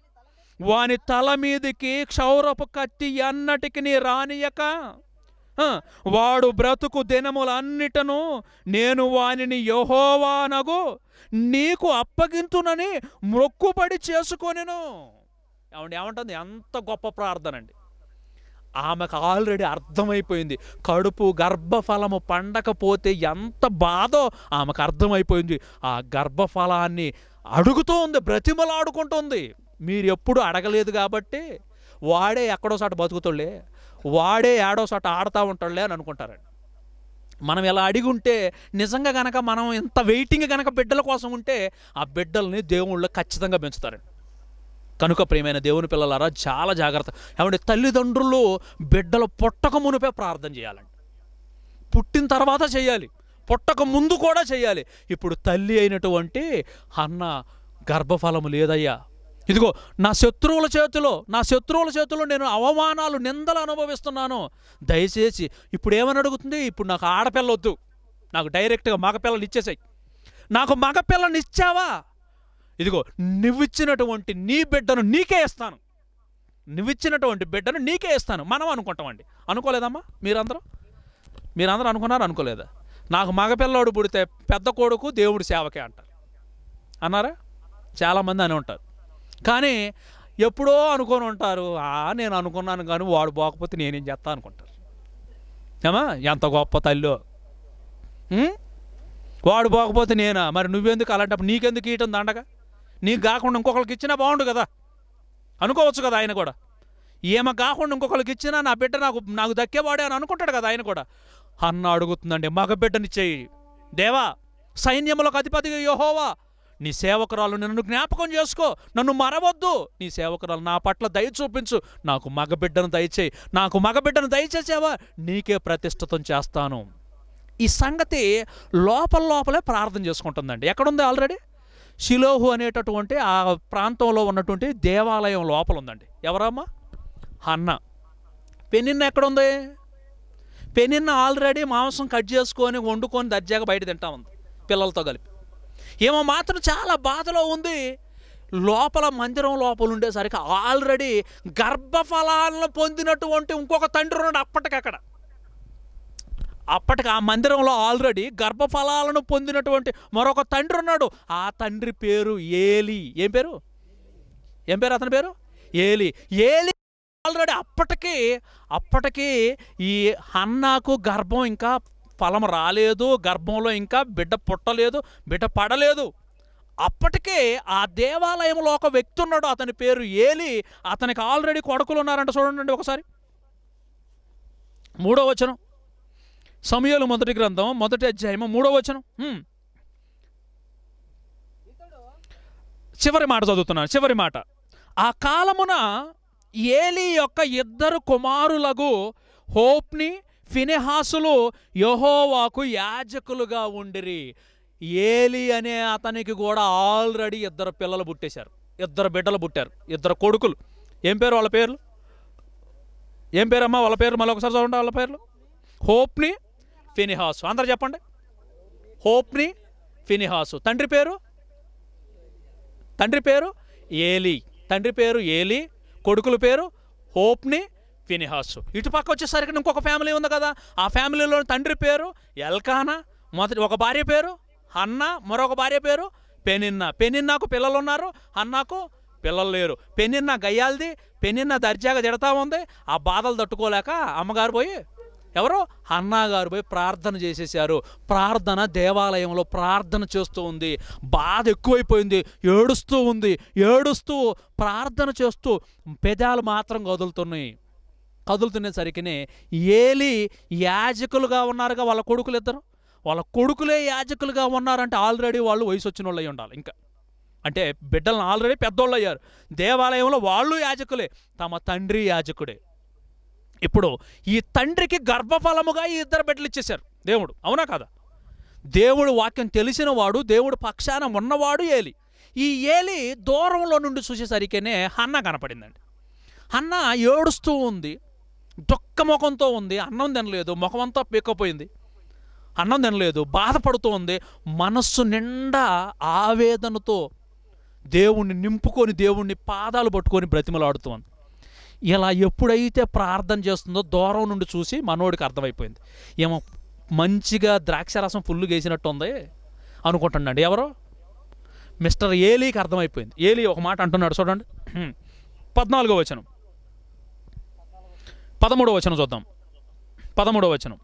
వాని తల మీదికి క్షౌరపు కత్తి ఎన్నటికి నీ రానియక ఆ, వాడు బ్రతుకు దినములన్నిటను నేను వానిని యహోవానగు నీకు అప్పగింతునని మొక్కుబడి చేసుకొనెను ఏమండి ఏమంటుంది ఎంత గొప్ప ప్రార్థన అండి ఆమెకు ఆల్రెడీ అర్థమైపోయింది కడుపు గర్భఫలము పండకపోతే ఎంత బాధో ఆమెకు అర్థమైపోయింది ఆ గర్భఫలాన్ని అడుగుతూ ఉంది బ్రతిమలాడుకుంటుంది మీరు ఎప్పుడు అడగలేదు కాబట్టి వాడే ఎక్కడో సాట బతుకుతాడులే వాడే ఏడో సాట ఆడుతూ ఉంటాడులే అని అనుకుంటారండి మనం ఎలా అడిగి ఉంటే నిజంగా గనక మనం ఇంత వెయిటింగ్ గనక బిడ్డల కోసం ఉంటే ఆ బిడ్డల్ని దేవుళ్ళు ఖచ్చితంగా పెంచుతారండి కనుక ప్రియమైన దేవుని పిల్లలారా చాలా జాగ్రత్త ఏమంటే తల్లిదండ్రులు బిడ్డలు పుట్టక మునిపే ప్రార్థన చేయాలండి పుట్టిన తర్వాత చేయాలి పుట్టక ముందు కూడా చేయాలి ఇప్పుడు తల్లి అయినటువంటి అన్న గర్భఫలము లేదయ్యా ఇదిగో నా శత్రువుల చేతిలో నా శత్రువుల చేతిలో నేను అవమానాలు నిందలు అనుభవిస్తున్నాను దయచేసి ఇప్పుడు ఏమని అడుగుతుంది ఇప్పుడు నాకు ఆడపిల్ల వద్దు నాకు డైరెక్ట్గా మగపిల్లని ఇచ్చేసాయి నాకు మగపిల్లని ఇచ్చావా ఇదిగో నువ్విచ్చినటువంటి నీ బిడ్డను నీకే ఇస్తాను నువ్విచ్చినటువంటి బిడ్డను నీకే ఇస్తాను మనం అనుకుంటామండి అనుకోలేదమ్మా మీరందరూ మీరందరూ అనుకున్నారు అనుకోలేదా నాకు మగపిల్లోడు పుడితే పెద్ద కొడుకు దేవుడి సేవకే అంటారు అన్నారా చాలామంది అని ఉంటారు కానీ ఎప్పుడో అనుకొని ఉంటారు ఆ నేను అనుకున్నాను కానీ వాడు పోకపోతే నేనేం చేస్తా అనుకుంటారు ఏమా ఎంత గొప్ప తల్లో ఉం? వాడు పోకపోతే నేనా మరి నువ్వెందుకు అలాంటప్పుడు నీకెందుకు ఈయటం దండగా నీకు కాకుండా ఇంకొకరికి ఇచ్చినా బాగుండు కదా అనుకోవచ్చు కదా ఆయన కూడా ఏమ కాకుండా ఇంకొకరికి ఇచ్చినా నా బిడ్డ నాకు నాకు దక్కేవాడే అని అనుకుంటాడు కదా ఆయన కూడా అన్న అడుగుతుందండి మగ బిడ్డనిచ్చేయి దేవా సైన్యములకు అధిపతి యహోవా నీ సేవకురాలు నన్ను జ్ఞాపకం చేసుకో నన్ను మరవద్దు నీ సేవకురాలు నా పట్ల దయ చూపించు నాకు మగబిడ్డను దయచేయి నాకు మగబిడ్డను దయచేసావా నీకే ప్రతిష్ఠితం చేస్తాను ఈ సంగతి లోపల లోపలే ప్రార్థన చేసుకుంటుందండి ఎక్కడుంది ఆల్రెడీ షిలోహు అనేటటువంటి ఆ ప్రాంతంలో ఉన్నటువంటి దేవాలయం లోపల ఉందండి ఎవరమ్మా హన్న పెనిన్న ఎక్కడుంది పెనిన్న ఆల్రెడీ మాంసం కట్ చేసుకొని వండుకొని దర్జాగా బయట తింటా ఉంది పిల్లలతో కలిపి ఏమో మాత్రం చాలా బాధలో ఉంది లోపల మందిరం లోపల ఉండేసరికి ఆల్రెడీ గర్భఫలాలను పొందినటువంటి ఇంకొక తండ్రి ఉన్నాడు అప్పటికక్కడ అప్పటికి ఆ మందిరంలో ఆల్రెడీ గర్భఫలాలను పొందినటువంటి మరొక తండ్రి ఉన్నాడు ఆ తండ్రి పేరు ఏలి ఏం పేరు ఏం పేరు అతని పేరు ఏలి ఏలి ఆల్రెడీ అప్పటికి అప్పటికి ఈ హన్నాకు గర్భం ఇంకా ఫలం రాలేదు గర్భంలో ఇంకా బిడ్డ పుట్టలేదు బిడ్డ పడలేదు అప్పటికే ఆ దేవాలయంలో ఒక వ్యక్తి ఉన్నాడు అతని పేరు ఏలి అతనికి ఆల్రెడీ కొడుకులు ఉన్నారంట చూడండి ఒకసారి మూడో వచనం సమయాలు మొదటి గ్రంథం మొదటి అధ్యాయము మూడో వచనం హ్మ్. ఇతడు చివరి మాట చదువుతున్నాను చివరి మాట ఆ కాలమున ఏలి యొక్క ఇద్దరు కుమారులకు హోప్ని ఫినెహాసులు యహోవాకు యాజకులుగా ఉండిరి ఏలి అనే అతనికి కూడా ఆల్రెడీ ఇద్దరు పిల్లలు పుట్టేశారు ఇద్దరు బిడ్డలు పుట్టారు ఇద్దరు కొడుకులు ఏం పేరు వాళ్ళ పేర్లు ఏం పేరమ్మా వాళ్ళ పేర్లు మళ్ళీ ఒకసారి చదవండి వాళ్ళ పేర్లు హోప్ని ఫినిహాసు అందరు చెప్పండి హోప్ని ఫినిహాసు తండ్రి పేరు తండ్రి పేరు ఏలి తండ్రి పేరు ఏలి కొడుకుల పేరు హోప్ని ఫినిహాసు ఇటు పక్క వచ్చేసరికి ఇంకొక ఫ్యామిలీ ఉంది కదా ఆ ఫ్యామిలీలో తండ్రి పేరు ఎల్కానా మొదటి ఒక భార్య పేరు హన్న మరొక భార్య పేరు పెనిన్న పెనిన్నాకు పిల్లలు ఉన్నారు హన్నాకు పిల్లలు లేరు పెనిన్న గయ్యాలది పెనిన్న దర్జాగా తిడతా ఉంది ఆ బాధలు తట్టుకోలేక అమ్మగారు పోయి ఎవరు హన్నా గారు పోయి ప్రార్థన చేసేసారు ప్రార్థన దేవాలయంలో ప్రార్థన చేస్తూ ఉంది బాధ ఎక్కువైపోయింది ఏడుస్తూ ఉంది ఏడుస్తూ ప్రార్థన చేస్తూ పెదాలు మాత్రం కదులుతున్నాయి కదులుతునేసరికినే ఏలి యాజకులుగా ఉన్నారుగా వాళ్ళ కొడుకులు ఇద్దరు వాళ్ళ కొడుకులే యాజకులుగా ఉన్నారంటే ఆల్రెడీ వాళ్ళు వయసు వచ్చిన వాళ్ళు అయి ఉండాలి ఇంకా అంటే బిడ్డలను ఆల్రెడీ పెద్దోళ్ళు అయ్యారు దేవాలయంలో వాళ్ళు యాజకులే తమ తండ్రి యాజకుడే ఇప్పుడు ఈ తండ్రికి గర్భఫలముగా ఈ ఇద్దరు బిడ్డలు ఇచ్చేశారు దేవుడు అవునా కదా దేవుడు వాక్యం తెలిసిన వాడు దేవుడు పక్షాన ఉన్నవాడు ఏలి ఈ ఏలి దూరంలో నుండి చూసేసరికేనే హన్న కనపడిందండి హన్న ఏడుస్తూ ఉంది దుఃఖ ముఖంతో ఉంది అన్నం తినలేదు ముఖమంతా పీక్కపోయింది అన్నం తినలేదు బాధపడుతూ ఉంది మనస్సు నిండా ఆవేదనతో దేవుణ్ణి నింపుకొని దేవుణ్ణి పాదాలు పట్టుకొని బ్రతిమలాడుతుంది ఇలా ఎప్పుడైతే ప్రార్థన చేస్తుందో దూరం నుండి చూసి మనోడికి అర్థమైపోయింది ఏమో మంచిగా ద్రాక్షారసం ఫుల్లు వేసినట్టు ఉంది అనుకుంటున్నాడు ఎవరో మిస్టర్ ఏలీకి అర్థమైపోయింది ఏలీ ఒక మాట అంటున్నాడు చూడండి హ్మ్. పద్నాలుగో వచనం పదమూడో వచనం చూద్దాం పదమూడో వచనం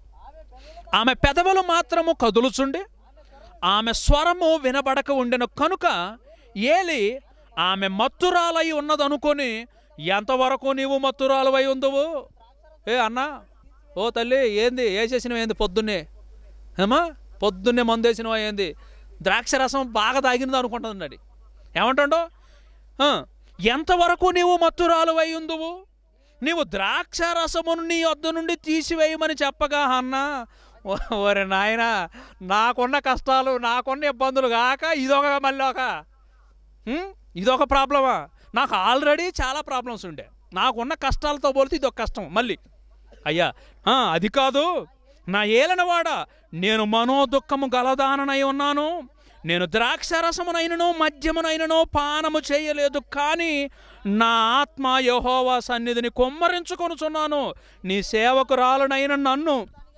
ఆమె పెదవులు మాత్రము కదులుచుండి ఆమె స్వరము వినబడక ఉండిన కనుక ఏలి ఆమె మత్తురాలై ఉన్నదనుకొని ఎంతవరకు నీవు మత్తురాలవై ఉందువు ఏ అన్నా ఓ తల్లి ఏంది వేసేసినవి ఏంది పొద్దున్నే ఏమా పొద్దున్నే మందేసినవా ఏంది ద్రాక్ష రసం బాగా తాగినది అనుకుంటున్నాడు ఏమంటాడు ఆ, ఎంతవరకు నీవు మత్తురాలువై ఉందువు నీవు ద్రాక్ష రసమును నీ వద్ద నుండి తీసివేయమని చెప్పగా అన్నా ఓరే నాయనా నాకున్న కష్టాలు నాకున్న ఇబ్బందులు కాక ఇదొక మళ్ళీ ఒక హ్మ్? ఇదొక ప్రాబ్లమా నాకు ఆల్రెడీ చాలా ప్రాబ్లమ్స్ ఉండే నాకున్న కష్టాలతో పోలితే ఇదొక కష్టం మళ్ళీ అయ్యా ఆ, అది కాదు నా ఏలనవాడా నేను మనోదుఖము గలదాననై ఉన్నాను నేను ద్రాక్షరసమునైనను మద్యమునైనను పానము చేయలేదు కానీ నా ఆత్మ యహోవా సన్నిధిని కొమ్మరించుకొనుచున్నాను నీ సేవకురాలునైన నన్ను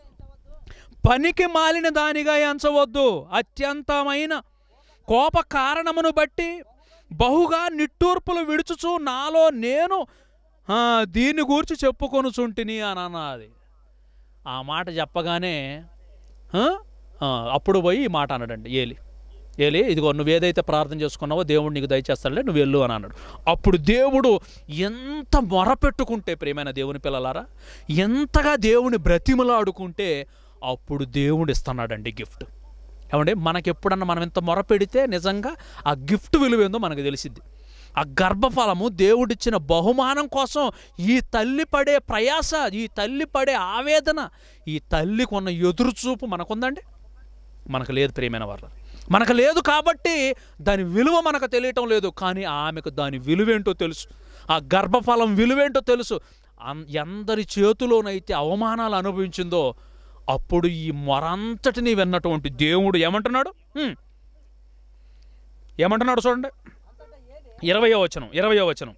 పనికి మాలిన దానిగా ఎంచవద్దు అత్యంతమైన కోప కారణమును బట్టి బహుగా నిట్టూర్పులు విడుచుచు నాలో నేను ఆ, దీన్ని గూర్చి చెప్పుకొనుచుంటిని అని అన్నది ఆ మాట చెప్పగానే ఆ, ఆ, అప్పుడు పోయి ఈ మాట అన్నాడండి ఏలి ఏలి ఇదిగో నువ్వు ఏదైతే ప్రార్థన చేసుకున్నావో దేవుడు నీకు దయచేస్తాడులే నువ్వు వెళ్ళు అని అన్నాడు అప్పుడు దేవుడు ఎంత మొరపెట్టుకుంటే ప్రియమైన దేవుని పిల్లలారా ఎంతగా దేవుని బ్రతిమలాడుకుంటే అప్పుడు దేవుడు ఇస్తున్నాడండి గిఫ్ట్ ఏమంటే మనకి ఎప్పుడన్నా మనం ఇంత మొరపెడితే నిజంగా ఆ గిఫ్ట్ విలువ ఏందో మనకు తెలిసిద్ది ఆ గర్భఫలము దేవుడిచ్చిన బహుమానం కోసం ఈ తల్లి పడే ప్రయాస ఈ తల్లి పడే ఆవేదన ఈ తల్లికి ఉన్న ఎదురుచూపు మనకుందండి మనకు లేదు ప్రియమైన వారు మనకు లేదు కాబట్టి దాని విలువ మనకు తెలియటం లేదు కానీ ఆమెకు దాని విలువేంటో తెలుసు ఆ గర్భఫలం విలువేంటో తెలుసు అన్- ఎందరి చేతిలోనైతే అవమానాలు అనుభవించిందో అప్పుడు ఈ మొరంతటిని విన్నటువంటి దేవుడు ఏమంటున్నాడు హ్మ్. ఏమంటున్నాడు చూడండి అంతటా ఏలి ఇరవయో వచనం ఇరవయో వచనం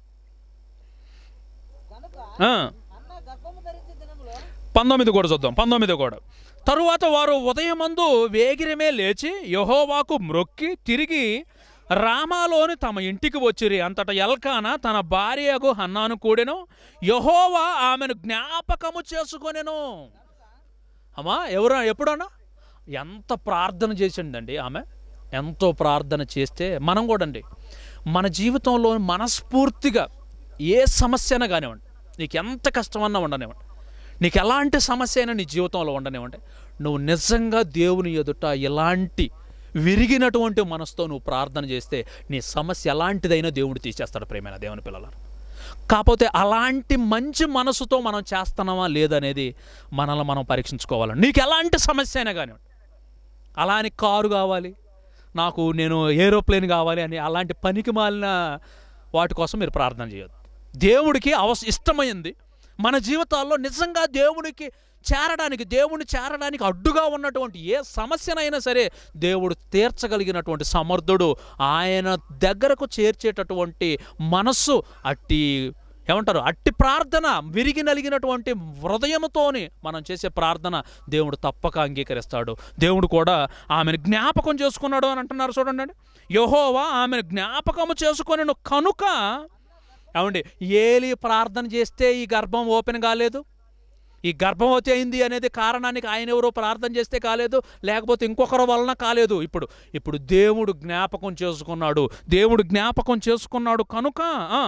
కనుక ఆ, అన్న గర్భము ధరించి దినములో పంతొమ్మిది కూడా చూద్దాం పంతొమ్మిది కూడా తరువాత వారు ఉదయమందు వేగిరమే లేచి యహోవాకు మ్రొక్కి తిరిగి రామాలోని తమ ఇంటికి వచ్చిరి అంతట ఎల్కాన తన భార్యకు హన్నాను కూడెను యహోవా ఆమెను జ్ఞాపకము చేసుకొనెను అమ్మా ఎవరు ఎప్పుడన్నా ఎంత ప్రార్థన చేసిండండి ఆమె ఎంతో ప్రార్థన చేస్తే మనం కూడా అండి మన జీవితంలో మనస్ఫూర్తిగా ఏ సమస్యన కానివ్వండి నీకు ఎంత కష్టమన్నా ఉండనివ్వండి నీకు ఎలాంటి సమస్య అయినా నీ జీవితంలో ఉండనివ్వండి నువ్వు నిజంగా దేవుని ఎదుట ఎలాంటి విరిగినటువంటి మనసుతో నువ్వు ప్రార్థన చేస్తే నీ సమస్య ఎలాంటిదైనా దేవుడు తీసేస్తాడు ప్రేమైన దేవుని పిల్లలారు కాకపోతే అలాంటి మంచి మనసుతో మనం చేస్తున్నామా లేదనేది మనల్ని మనం పరీక్షించుకోవాలి నీకు ఎలాంటి సమస్య అయినా కానివ్వండి అలా అని కారు కావాలి నాకు నేను ఏరోప్లేన్ కావాలి అని అలాంటి పనికి మాలిన వాటి కోసం మీరు ప్రార్థన చేయొద్దు దేవుడికి అవస ఇష్టమైంది మన జీవితాల్లో నిజంగా దేవునికి చేరడానికి దేవుని చేరడానికి అడ్డుగా ఉన్నటువంటి ఏ సమస్యనైనా సరే దేవుడు తీర్చగలిగినటువంటి సమర్థుడు ఆయన దగ్గరకు చేర్చేటటువంటి మనస్సు అట్టి ఏమంటారు అట్టి ప్రార్థన విరిగి నలిగినటువంటి హృదయముతోని మనం చేసే ప్రార్థన దేవుడు తప్పక అంగీకరిస్తాడు దేవుడు కూడా ఆమెను జ్ఞాపకం చేసుకున్నాడు అని అంటున్నారు చూడండి యహోవా ఆమెను జ్ఞాపకము చేసుకొని కనుక ఏమండి ఏలి ప్రార్థన చేస్తే ఈ గర్భం ఓపెన్ కాలేదు ఈ గర్భవతి అయింది అనేది కారణానికి ఆయన ఎవరో ప్రార్థన చేస్తే కాలేదు లేకపోతే ఇంకొకరి వలన కాలేదు ఇప్పుడు ఇప్పుడు దేవుడు జ్ఞాపకం చేసుకున్నాడు దేవుడు జ్ఞాపకం చేసుకున్నాడు కనుక ఆ,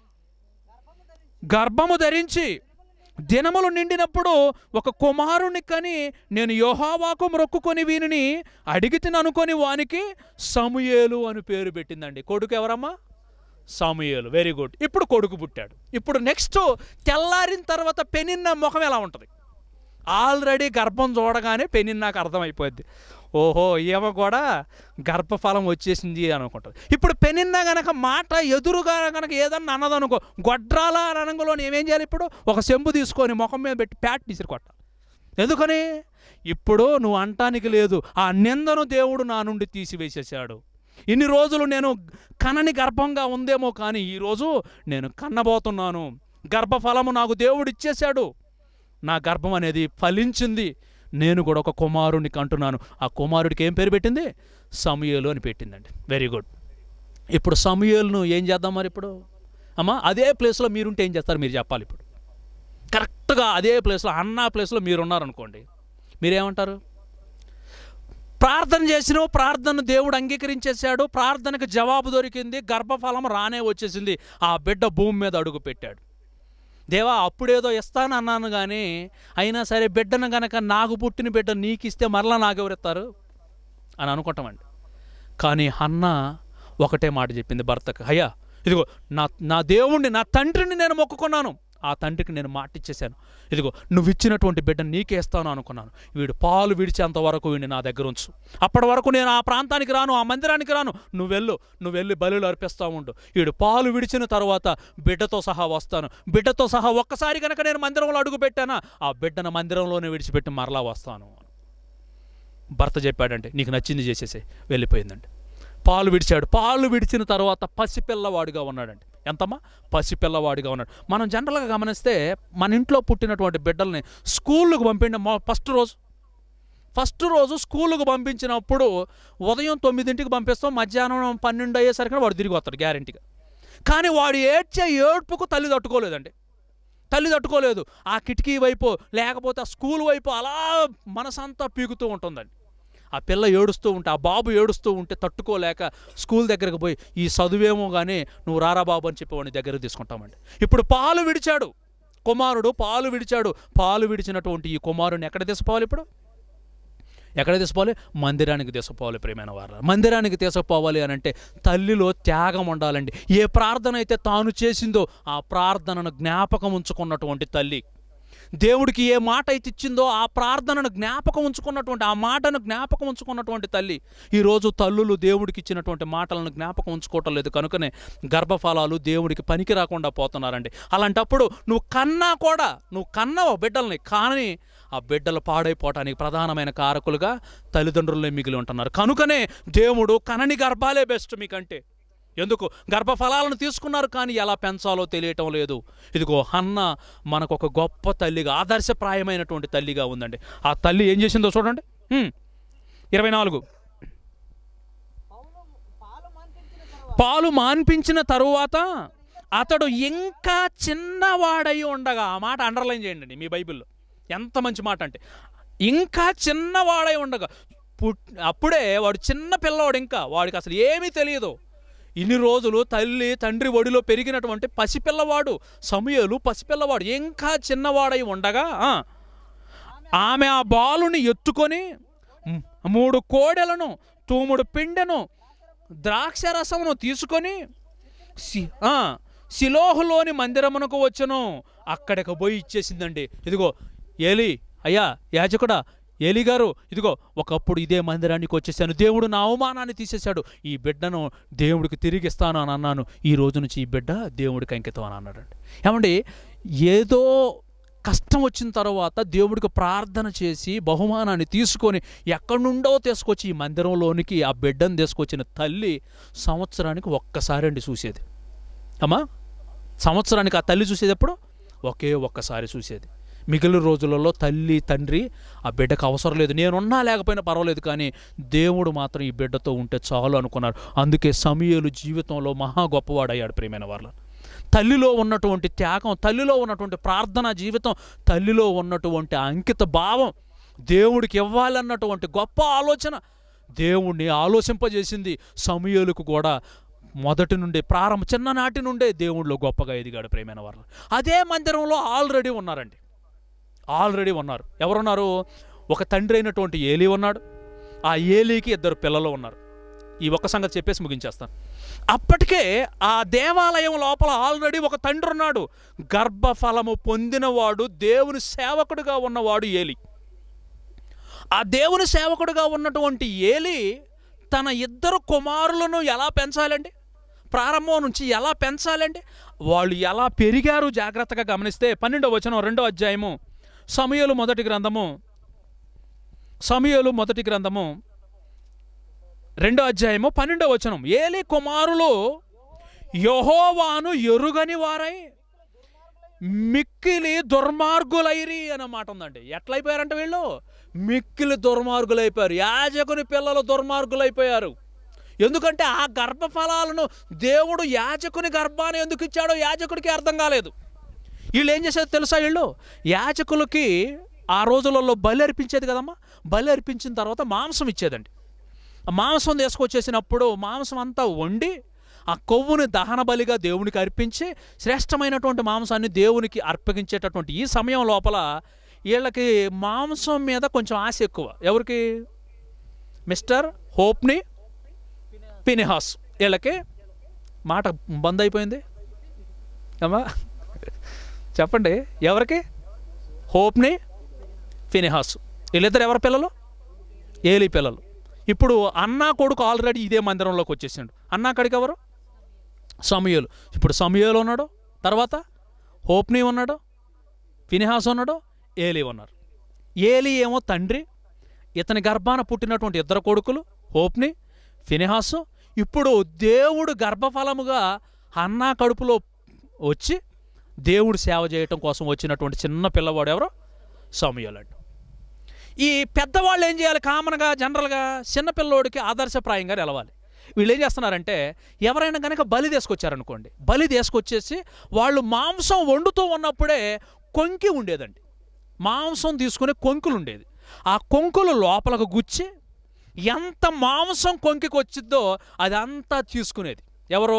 గర్భము ధరించి దినములు నిండినప్పుడు ఒక కుమారుని కని నేను యోహావాకు మొక్కుకొని వీనిని అడిగి అనుకొని వానికి సమూయేలు అని పేరు పెట్టిందండి కొడుకు ఎవరమ్మా సమూయేలు వెరీ గుడ్ ఇప్పుడు కొడుకు పుట్టాడు ఇప్పుడు నెక్స్ట్ తెల్లారిన తర్వాత పెనిన్న ముఖం ఎలా ఉంటుంది ఆల్రెడీ గర్భం చూడగానే పెనిన్నాకు అర్థమైపోద్ది ఓహో ఈమె కూడా గర్భఫలం వచ్చేసింది అని అనుకుంటుంది ఇప్పుడు పెనిన్న గనక మాట ఎదురుగా గనక ఏదన్నా అన్నదనుకో గొడ్రాల రణంగులో ఏమేం చేయాలి ఇప్పుడు ఒక చెంబు తీసుకొని ముఖం మీద పెట్టి ప్యాట్ తీసిరి కొట్టాలి ఎందుకని ఇప్పుడు నువ్వు అంటానికి లేదు ఆ నిందను దేవుడు నా నుండి తీసివేసేసాడు ఇన్ని రోజులు నేను కనని గర్భంగా ఉందేమో కానీ ఈరోజు నేను కన్నబోతున్నాను గర్భఫలము నాకు దేవుడు ఇచ్చేశాడు నా గర్భం అనేది ఫలించింది నేను కూడా ఒక కుమారుని కంటున్నాను ఆ కుమారుడికి ఏం పేరు పెట్టింది సమూయేలు అని పెట్టిందండి వెరీ గుడ్ ఇప్పుడు సమూయేలును ఏం చేద్దాం మరి ఇప్పుడు అమ్మా అదే ప్లేస్లో మీరుంటే ఏం చేస్తారు మీరు చెప్పాలి ఇప్పుడు కరెక్ట్గా అదే ప్లేస్లో అన్నా ప్లేస్లో మీరున్నారనుకోండి మీరేమంటారు ప్రార్థన చేసిన ప్రార్థన దేవుడు అంగీకరించేశాడు ప్రార్థనకు జవాబు దొరికింది గర్భఫలం రానే వచ్చేసింది ఆ బిడ్డ భూమి మీద అడుగు పెట్టాడు దేవా అప్పుడేదో ఇస్తాను అన్నాను కానీ అయినా సరే బిడ్డను గనక నాకు పుట్టిన బిడ్డ నీకు ఇస్తే మరలా నాకెవరిస్తారు అని అనుకుంటామండి కానీ అన్న ఒకటే మాట చెప్పింది భర్తకు అయ్యా ఇదిగో నా నా దేవుణ్ణి నా తండ్రిని నేను మొక్కుకున్నాను ఆ తండ్రికి నేను మాట ఇచ్చేశాను ఇదిగో నువ్వు ఇచ్చినటువంటి బిడ్డ నీకే ఇస్తాను అనుకున్నాను వీడు పాలు విడిచేంత వరకు వీడిని నా దగ్గర ఉంచు అప్పటి వరకు నేను ఆ ప్రాంతానికి రాను ఆ మందిరానికి రాను నువ్వు వెళ్ళు నువ్వు వెళ్ళి బలులు అర్పిస్తూ ఉండు వీడు పాలు విడిచిన తర్వాత బిడ్డతో సహా వస్తాను బిడ్డతో సహా ఒక్కసారి కనుక నేను మందిరంలో అడుగు పెట్టానా ఆ బిడ్డను మందిరంలోనే విడిచిపెట్టి మరలా వస్తాను భర్త చెప్పాడంటే నీకు నచ్చింది చేసేసే వెళ్ళిపోయిందండి పాలు విడిచాడు పాలు విడిచిన తర్వాత పసిపిల్లవాడిగా ఉన్నాడండి ఎంతమ్మా పసిపిల్లవాడిగా ఉన్నాడు మనం జనరల్గా గమనిస్తే మన ఇంట్లో పుట్టినటువంటి బిడ్డల్ని స్కూళ్ళకు పంపిండి ఫస్ట్ రోజు ఫస్ట్ రోజు స్కూలుకు పంపించినప్పుడు ఉదయం తొమ్మిదింటికి పంపిస్తాం మధ్యాహ్నం పన్నెండు అయ్యేసరికి వాడు తిరిగి వస్తాడు గ్యారంటీగా కానీ వాడు ఏడ్చే ఏడ్పుకు తల్లి తట్టుకోలేదండి తల్లి తట్టుకోలేదు ఆ కిటికీ వైపు లేకపోతే ఆ స్కూల్ వైపు అలా మనసంతా పీకుతూ ఉంటుందండి ఆ పిల్ల ఏడుస్తూ ఉంటే ఆ బాబు ఏడుస్తూ ఉంటే తట్టుకోలేక స్కూల్ దగ్గరకు పోయి ఈ చదువేమో కానీ నువ్వు రారా బాబు అని చెప్పి వాడిని దగ్గరకు తీసుకుంటామండి ఇప్పుడు పాలు విడిచాడు కుమారుడు పాలు విడిచాడు పాలు విడిచినటువంటి ఈ కుమారుని ఎక్కడ తీసుకుపోవాలి ఇప్పుడు ఎక్కడ తీసుకుపోవాలి మందిరానికి తీసుకుపోవాలి ప్రేమైన వారు మందిరానికి తీసుకుపోవాలి అని అంటే తల్లిలో త్యాగం ఉండాలండి ఏ ప్రార్థన అయితే తాను చేసిందో ఆ ప్రార్థనను జ్ఞాపకం ఉంచుకున్నటువంటి తల్లి దేవుడికి ఏ మాట అయితే ఇచ్చిందో ఆ ప్రార్థనను జ్ఞాపకం ఉంచుకున్నటువంటి ఆ మాటను జ్ఞాపకం ఉంచుకున్నటువంటి తల్లి ఈరోజు తల్లులు దేవుడికి ఇచ్చినటువంటి మాటలను జ్ఞాపకం ఉంచుకోవటం లేదు కనుకనే గర్భఫలాలు దేవుడికి పనికి రాకుండా పోతున్నారండి అలాంటప్పుడు నువ్వు కన్నా కూడా నువ్వు కన్నావు బిడ్డల్ని కానీ ఆ బిడ్డలు పాడైపోవటానికి ప్రధానమైన కారకులుగా తల్లిదండ్రులే మిగిలి ఉంటున్నారు కనుకనే దేవుడు కనని గర్భాలే బెస్ట్ మీకంటే ఎందుకు గర్భఫలాలను తీసుకున్నారు కానీ ఎలా పెంచాలో తెలియటం లేదు ఇదిగో హన్న మనకు ఒక గొప్ప తల్లిగా ఆదర్శప్రాయమైనటువంటి తల్లిగా ఉందండి ఆ తల్లి ఏం చేసిందో చూడండి హ్మ్. ఇరవై నాలుగు పౌలు పాలు మాన్పించిన తర్వాత పాలు మాన్పించిన తరువాత అతడు ఇంకా చిన్నవాడై ఉండగా ఆ మాట అండర్లైన్ చేయండి మీ బైబిల్లో ఎంత మంచి మాట అంటే ఇంకా చిన్నవాడై ఉండగా పుట్ అప్పుడే వాడు చిన్న పిల్లవాడు ఇంకా వాడికి అసలు ఏమీ తెలియదు ఇన్ని రోజులు తల్లి తండ్రి ఒడిలో పెరిగినటువంటి పసిపిల్లవాడు సమయలు పసిపిల్లవాడు ఇంకా చిన్నవాడై ఉండగా ఆ, ఆమె ఆ బాలుని ఎత్తుకొని మ్- మూడు కోడెలను తూముడు పిండెను ద్రాక్ష రసమును తీసుకొని సి- ఆ, సిలోహులోని మందిరమునకు వచ్చును అక్కడికి పోయి ఇచ్చేసిందండి ఇదిగో ఏలి అయ్యా యాజకుడా ఏలి గారు ఇదిగో ఒకప్పుడు ఇదే మందిరానికి వచ్చేసాను దేవుడు నా అవమానాన్ని తీసేశాడు ఈ బిడ్డను దేవుడికి తిరిగి ఇస్తాను అని అన్నాను ఈ రోజు నుంచి ఈ బిడ్డ దేవుడికి అంకితం అని అన్నాడండి ఏమండి ఏదో కష్టం వచ్చిన తర్వాత దేవుడికి ప్రార్థన చేసి బహుమానాన్ని తీసుకొని ఎక్కడి నుండో తీసుకొచ్చి ఈ మందిరంలోనికి ఆ బిడ్డను తీసుకొచ్చిన తల్లి సంవత్సరానికి ఒక్కసారి అండి చూసేది అమ్మా సంవత్సరానికి ఆ తల్లి చూసేది ఎప్పుడు ఒకే ఒక్కసారి చూసేది మిగిలిన రోజులలో తల్లి తండ్రి ఆ బిడ్డకు అవసరం లేదు నేనున్నా లేకపోయినా పర్వాలేదు కానీ దేవుడు మాత్రం ఈ బిడ్డతో ఉంటే చాలు అనుకున్నారు అందుకే సమయలు జీవితంలో మహా గొప్పవాడయ్యాడు ప్రియమైన వాళ్ళ తల్లిలో ఉన్నటువంటి త్యాగం తల్లిలో ఉన్నటువంటి ప్రార్థనా జీవితం తల్లిలో ఉన్నటువంటి అంకిత భావం దేవుడికి ఇవ్వాలన్నటువంటి గొప్ప ఆలోచన దేవుణ్ణి ఆలోచింపజేసింది సమయలకు కూడా మొదటి నుండి ప్రారంభ చిన్ననాటి నుండే దేవుళ్ళు గొప్పగా ఎదిగాడు ప్రేమైన వారు అదే మందిరంలో ఆల్రెడీ ఉన్నారండి ఆల్రెడీ ఉన్నారు ఎవరున్నారు ఒక తండ్రి అయినటువంటి ఏలీ ఉన్నాడు ఆ ఏలీకి ఇద్దరు పిల్లలు ఉన్నారు ఈ ఒక్క సంగతి చెప్పేసి ముగించేస్తాను అప్పటికే ఆ దేవాలయం లోపల ఆల్రెడీ ఒక తండ్రి ఉన్నాడు గర్భఫలము పొందినవాడు దేవుని సేవకుడిగా ఉన్నవాడు ఏలి ఆ దేవుని సేవకుడిగా ఉన్నటువంటి ఏలి తన ఇద్దరు కుమారులను ఎలా పెంచాలండి ప్రారంభం నుంచి ఎలా పెంచాలండి వాళ్ళు ఎలా పెరిగారు జాగ్రత్తగా గమనిస్తే పన్నెండవ వచనం రెండో అధ్యాయము సమయలు మొదటి గ్రంథము సమయలు మొదటి గ్రంథము రెండో అధ్యాయము పన్నెండో వచనం ఏలి కుమారులు యహోవాను ఎరుగని వారై మిక్కిలి దుర్మార్గులైరి అనే మాట ఉందండి ఎట్లయిపోయారంట వీళ్ళు మిక్కిలి దుర్మార్గులైపోయారు యాజకుని పిల్లలు దుర్మార్గులైపోయారు ఎందుకంటే ఆ గర్భఫలాలను దేవుడు యాజకుని గర్భాన్ని ఎందుకు ఇచ్చాడో యాజకుడికి అర్థం కాలేదు వీళ్ళు ఏం చేసేది తెలుసా వీళ్ళు యాజకులకి ఆ రోజులలో బలి అర్పించేది కదమ్మా బలి అర్పించిన తర్వాత మాంసం ఇచ్చేదండి ఆ మాంసం తీసుకొచ్చేసినప్పుడు మాంసం అంతా వండి ఆ కొవ్వుని దహన బలిగా దేవునికి అర్పించి శ్రేష్టమైనటువంటి మాంసాన్ని దేవునికి అర్పగించేటటువంటి ఈ సమయం లోపల వీళ్ళకి మాంసం మీద కొంచెం ఆశ ఎక్కువ ఎవరికి మిస్టర్ హోప్ని పినిహాస్ వీళ్ళకి మాట బంద్ అయిపోయింది అమ్మా చెప్పండి ఎవరికి హోప్ని ఫినిహాస్ వీళ్ళిద్దరు ఎవరి పిల్లలు ఏలి పిల్లలు ఇప్పుడు అన్నా కొడుకు ఆల్రెడీ ఇదే మందిరంలోకి వచ్చేసిండు అన్నా కడికి ఎవరు సమయలు ఇప్పుడు సమయలు ఉన్నాడు తర్వాత హోప్ని ఉన్నాడు ఫినిహాస్ ఉన్నాడు ఏలి ఉన్నారు ఏలి ఏమో తండ్రి ఇతని గర్భాన పుట్టినటువంటి ఇద్దరు కొడుకులు హోప్ని ఫినిహాసు ఇప్పుడు దేవుడు గర్భఫలముగా అన్నా కడుపులో వచ్చి దేవుడు సేవ చేయటం కోసం వచ్చినటువంటి చిన్న పిల్లవాడు ఎవరు సమయలండి ఈ పెద్దవాళ్ళు ఏం చేయాలి కామన్గా జనరల్గా చిన్నపిల్లోడికి ఆదర్శప్రాయంగా నిలవాలి వీళ్ళు ఏం చేస్తున్నారంటే ఎవరైనా కనుక బలి తీసుకొచ్చారనుకోండి బలి తీసుకొచ్చేసి వాళ్ళు మాంసం వండుతూ ఉన్నప్పుడే కొంకి ఉండేదండి మాంసం తీసుకునే కొంకులు ఉండేది ఆ కొంకులు లోపలకు గుచ్చి ఎంత మాంసం కొంకికి వచ్చిద్దో అదంతా తీసుకునేది ఎవరు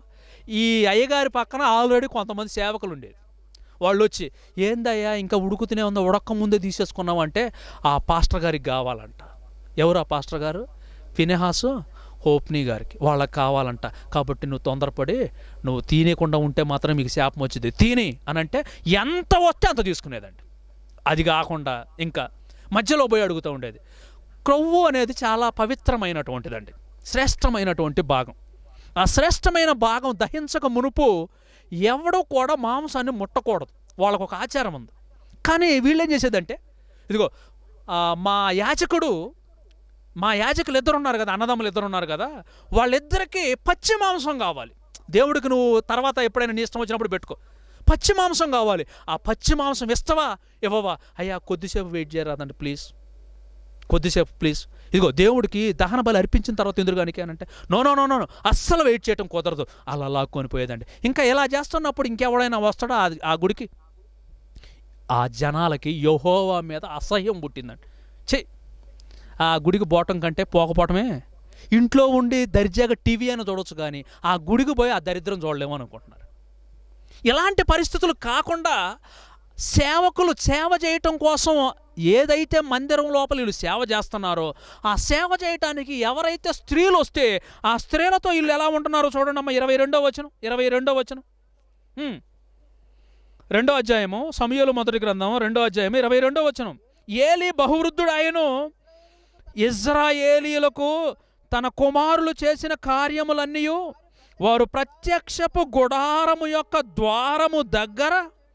ఈ అయ్యగారి పక్కన ఆల్రెడీ కొంతమంది సేవకులు ఉండేది వాళ్ళు వచ్చి ఏందయ్యా ఇంకా ఉడుకుతూనే ఉందో ఉడక్క ముందే తీసేసుకున్నావు అంటే ఆ పాస్టర్ గారికి కావాలంట ఎవరు ఆ పాస్టర్ గారు ఫినెహాసు హోప్నీ గారికి వాళ్ళకి కావాలంట కాబట్టి నువ్వు తొందరపడి నువ్వు తినేయకుండా ఉంటే మాత్రం మీకు శాపం వచ్చింది తిని అని అంటే ఎంత వస్తే అంత తీసుకునేదండి అది కాకుండా ఇంకా మధ్యలో పోయి అడుగుతూ ఉండేది క్రొవ్వు అనేది చాలా పవిత్రమైనటువంటిదండి శ్రేష్టమైనటువంటి భాగం ఆ శ్రేష్టమైన భాగం దహించక మునుపు ఎవడో కూడా మాంసాన్ని ముట్టకూడదు వాళ్ళకు ఒక ఆచారం ఉంది కానీ వీళ్ళేం చేసేదంటే ఇదిగో ఆ, మా యాజకుడు మా యాజకులు ఇద్దరు ఉన్నారు కదా అన్నదమ్ములు ఇద్దరు ఉన్నారు కదా వాళ్ళిద్దరికి పచ్చి మాంసం కావాలి దేవుడికి నువ్వు తర్వాత ఎప్పుడైనా నీ ఇష్టం వచ్చినప్పుడు పెట్టుకో పచ్చి మాంసం కావాలి ఆ పచ్చి మాంసం ఇస్తావా ఇవ్వవా అయ్యా కొద్దిసేపు వెయిట్ చేయరాదండి ప్లీజ్ కొద్దిసేపు ప్లీజ్ ఇదిగో దేవుడికి దహన బలి అర్పించిన తర్వాత ఎందురుగానికి అని అంటే no no no no no, అస్సలు వెయిట్ చేయటం కుదరదు అలా లాక్కొని పోయేదండి ఇంకా ఇలా చేస్తున్నప్పుడు ఇంకెవడైనా వస్తాడా ఆ- ఆ గుడికి ఆ జనాలకి యహోవా మీద అసహ్యం పుట్టిందండి చెయ్యి ఆ గుడికి పోవటం కంటే పోకపోవటమే ఇంట్లో ఉండి దర్జాగా టీవీ అని చూడొచ్చు కానీ ఆ గుడికి పోయి ఆ దరిద్రం చూడలేము అనుకుంటున్నారు ఇలాంటి పరిస్థితులు కాకుండా సేవకులు సేవ చేయటం కోసం ఏదైతే మందిరం లోపల వీళ్ళు సేవ చేస్తున్నారో ఆ సేవ చేయటానికి ఎవరైతే స్త్రీలు వస్తే ఆ స్త్రీలతో వీళ్ళు ఎలా ఉంటున్నారో చూడండి అమ్మ ఇరవై రెండో వచనం ఇరవై రెండో వచనం హ్మ్. రెండో అధ్యాయము సమయలు మొదటి గ్రంథం రెండో అధ్యాయం ఇరవై రెండో వచనం ఏలి బహువృద్ధుడు ఆయను ఇజ్రాయేలీలకు తన కుమారులు చేసిన కార్యములన్నీ వారు ప్రత్యక్షపు గుడారము యొక్క ద్వారము దగ్గర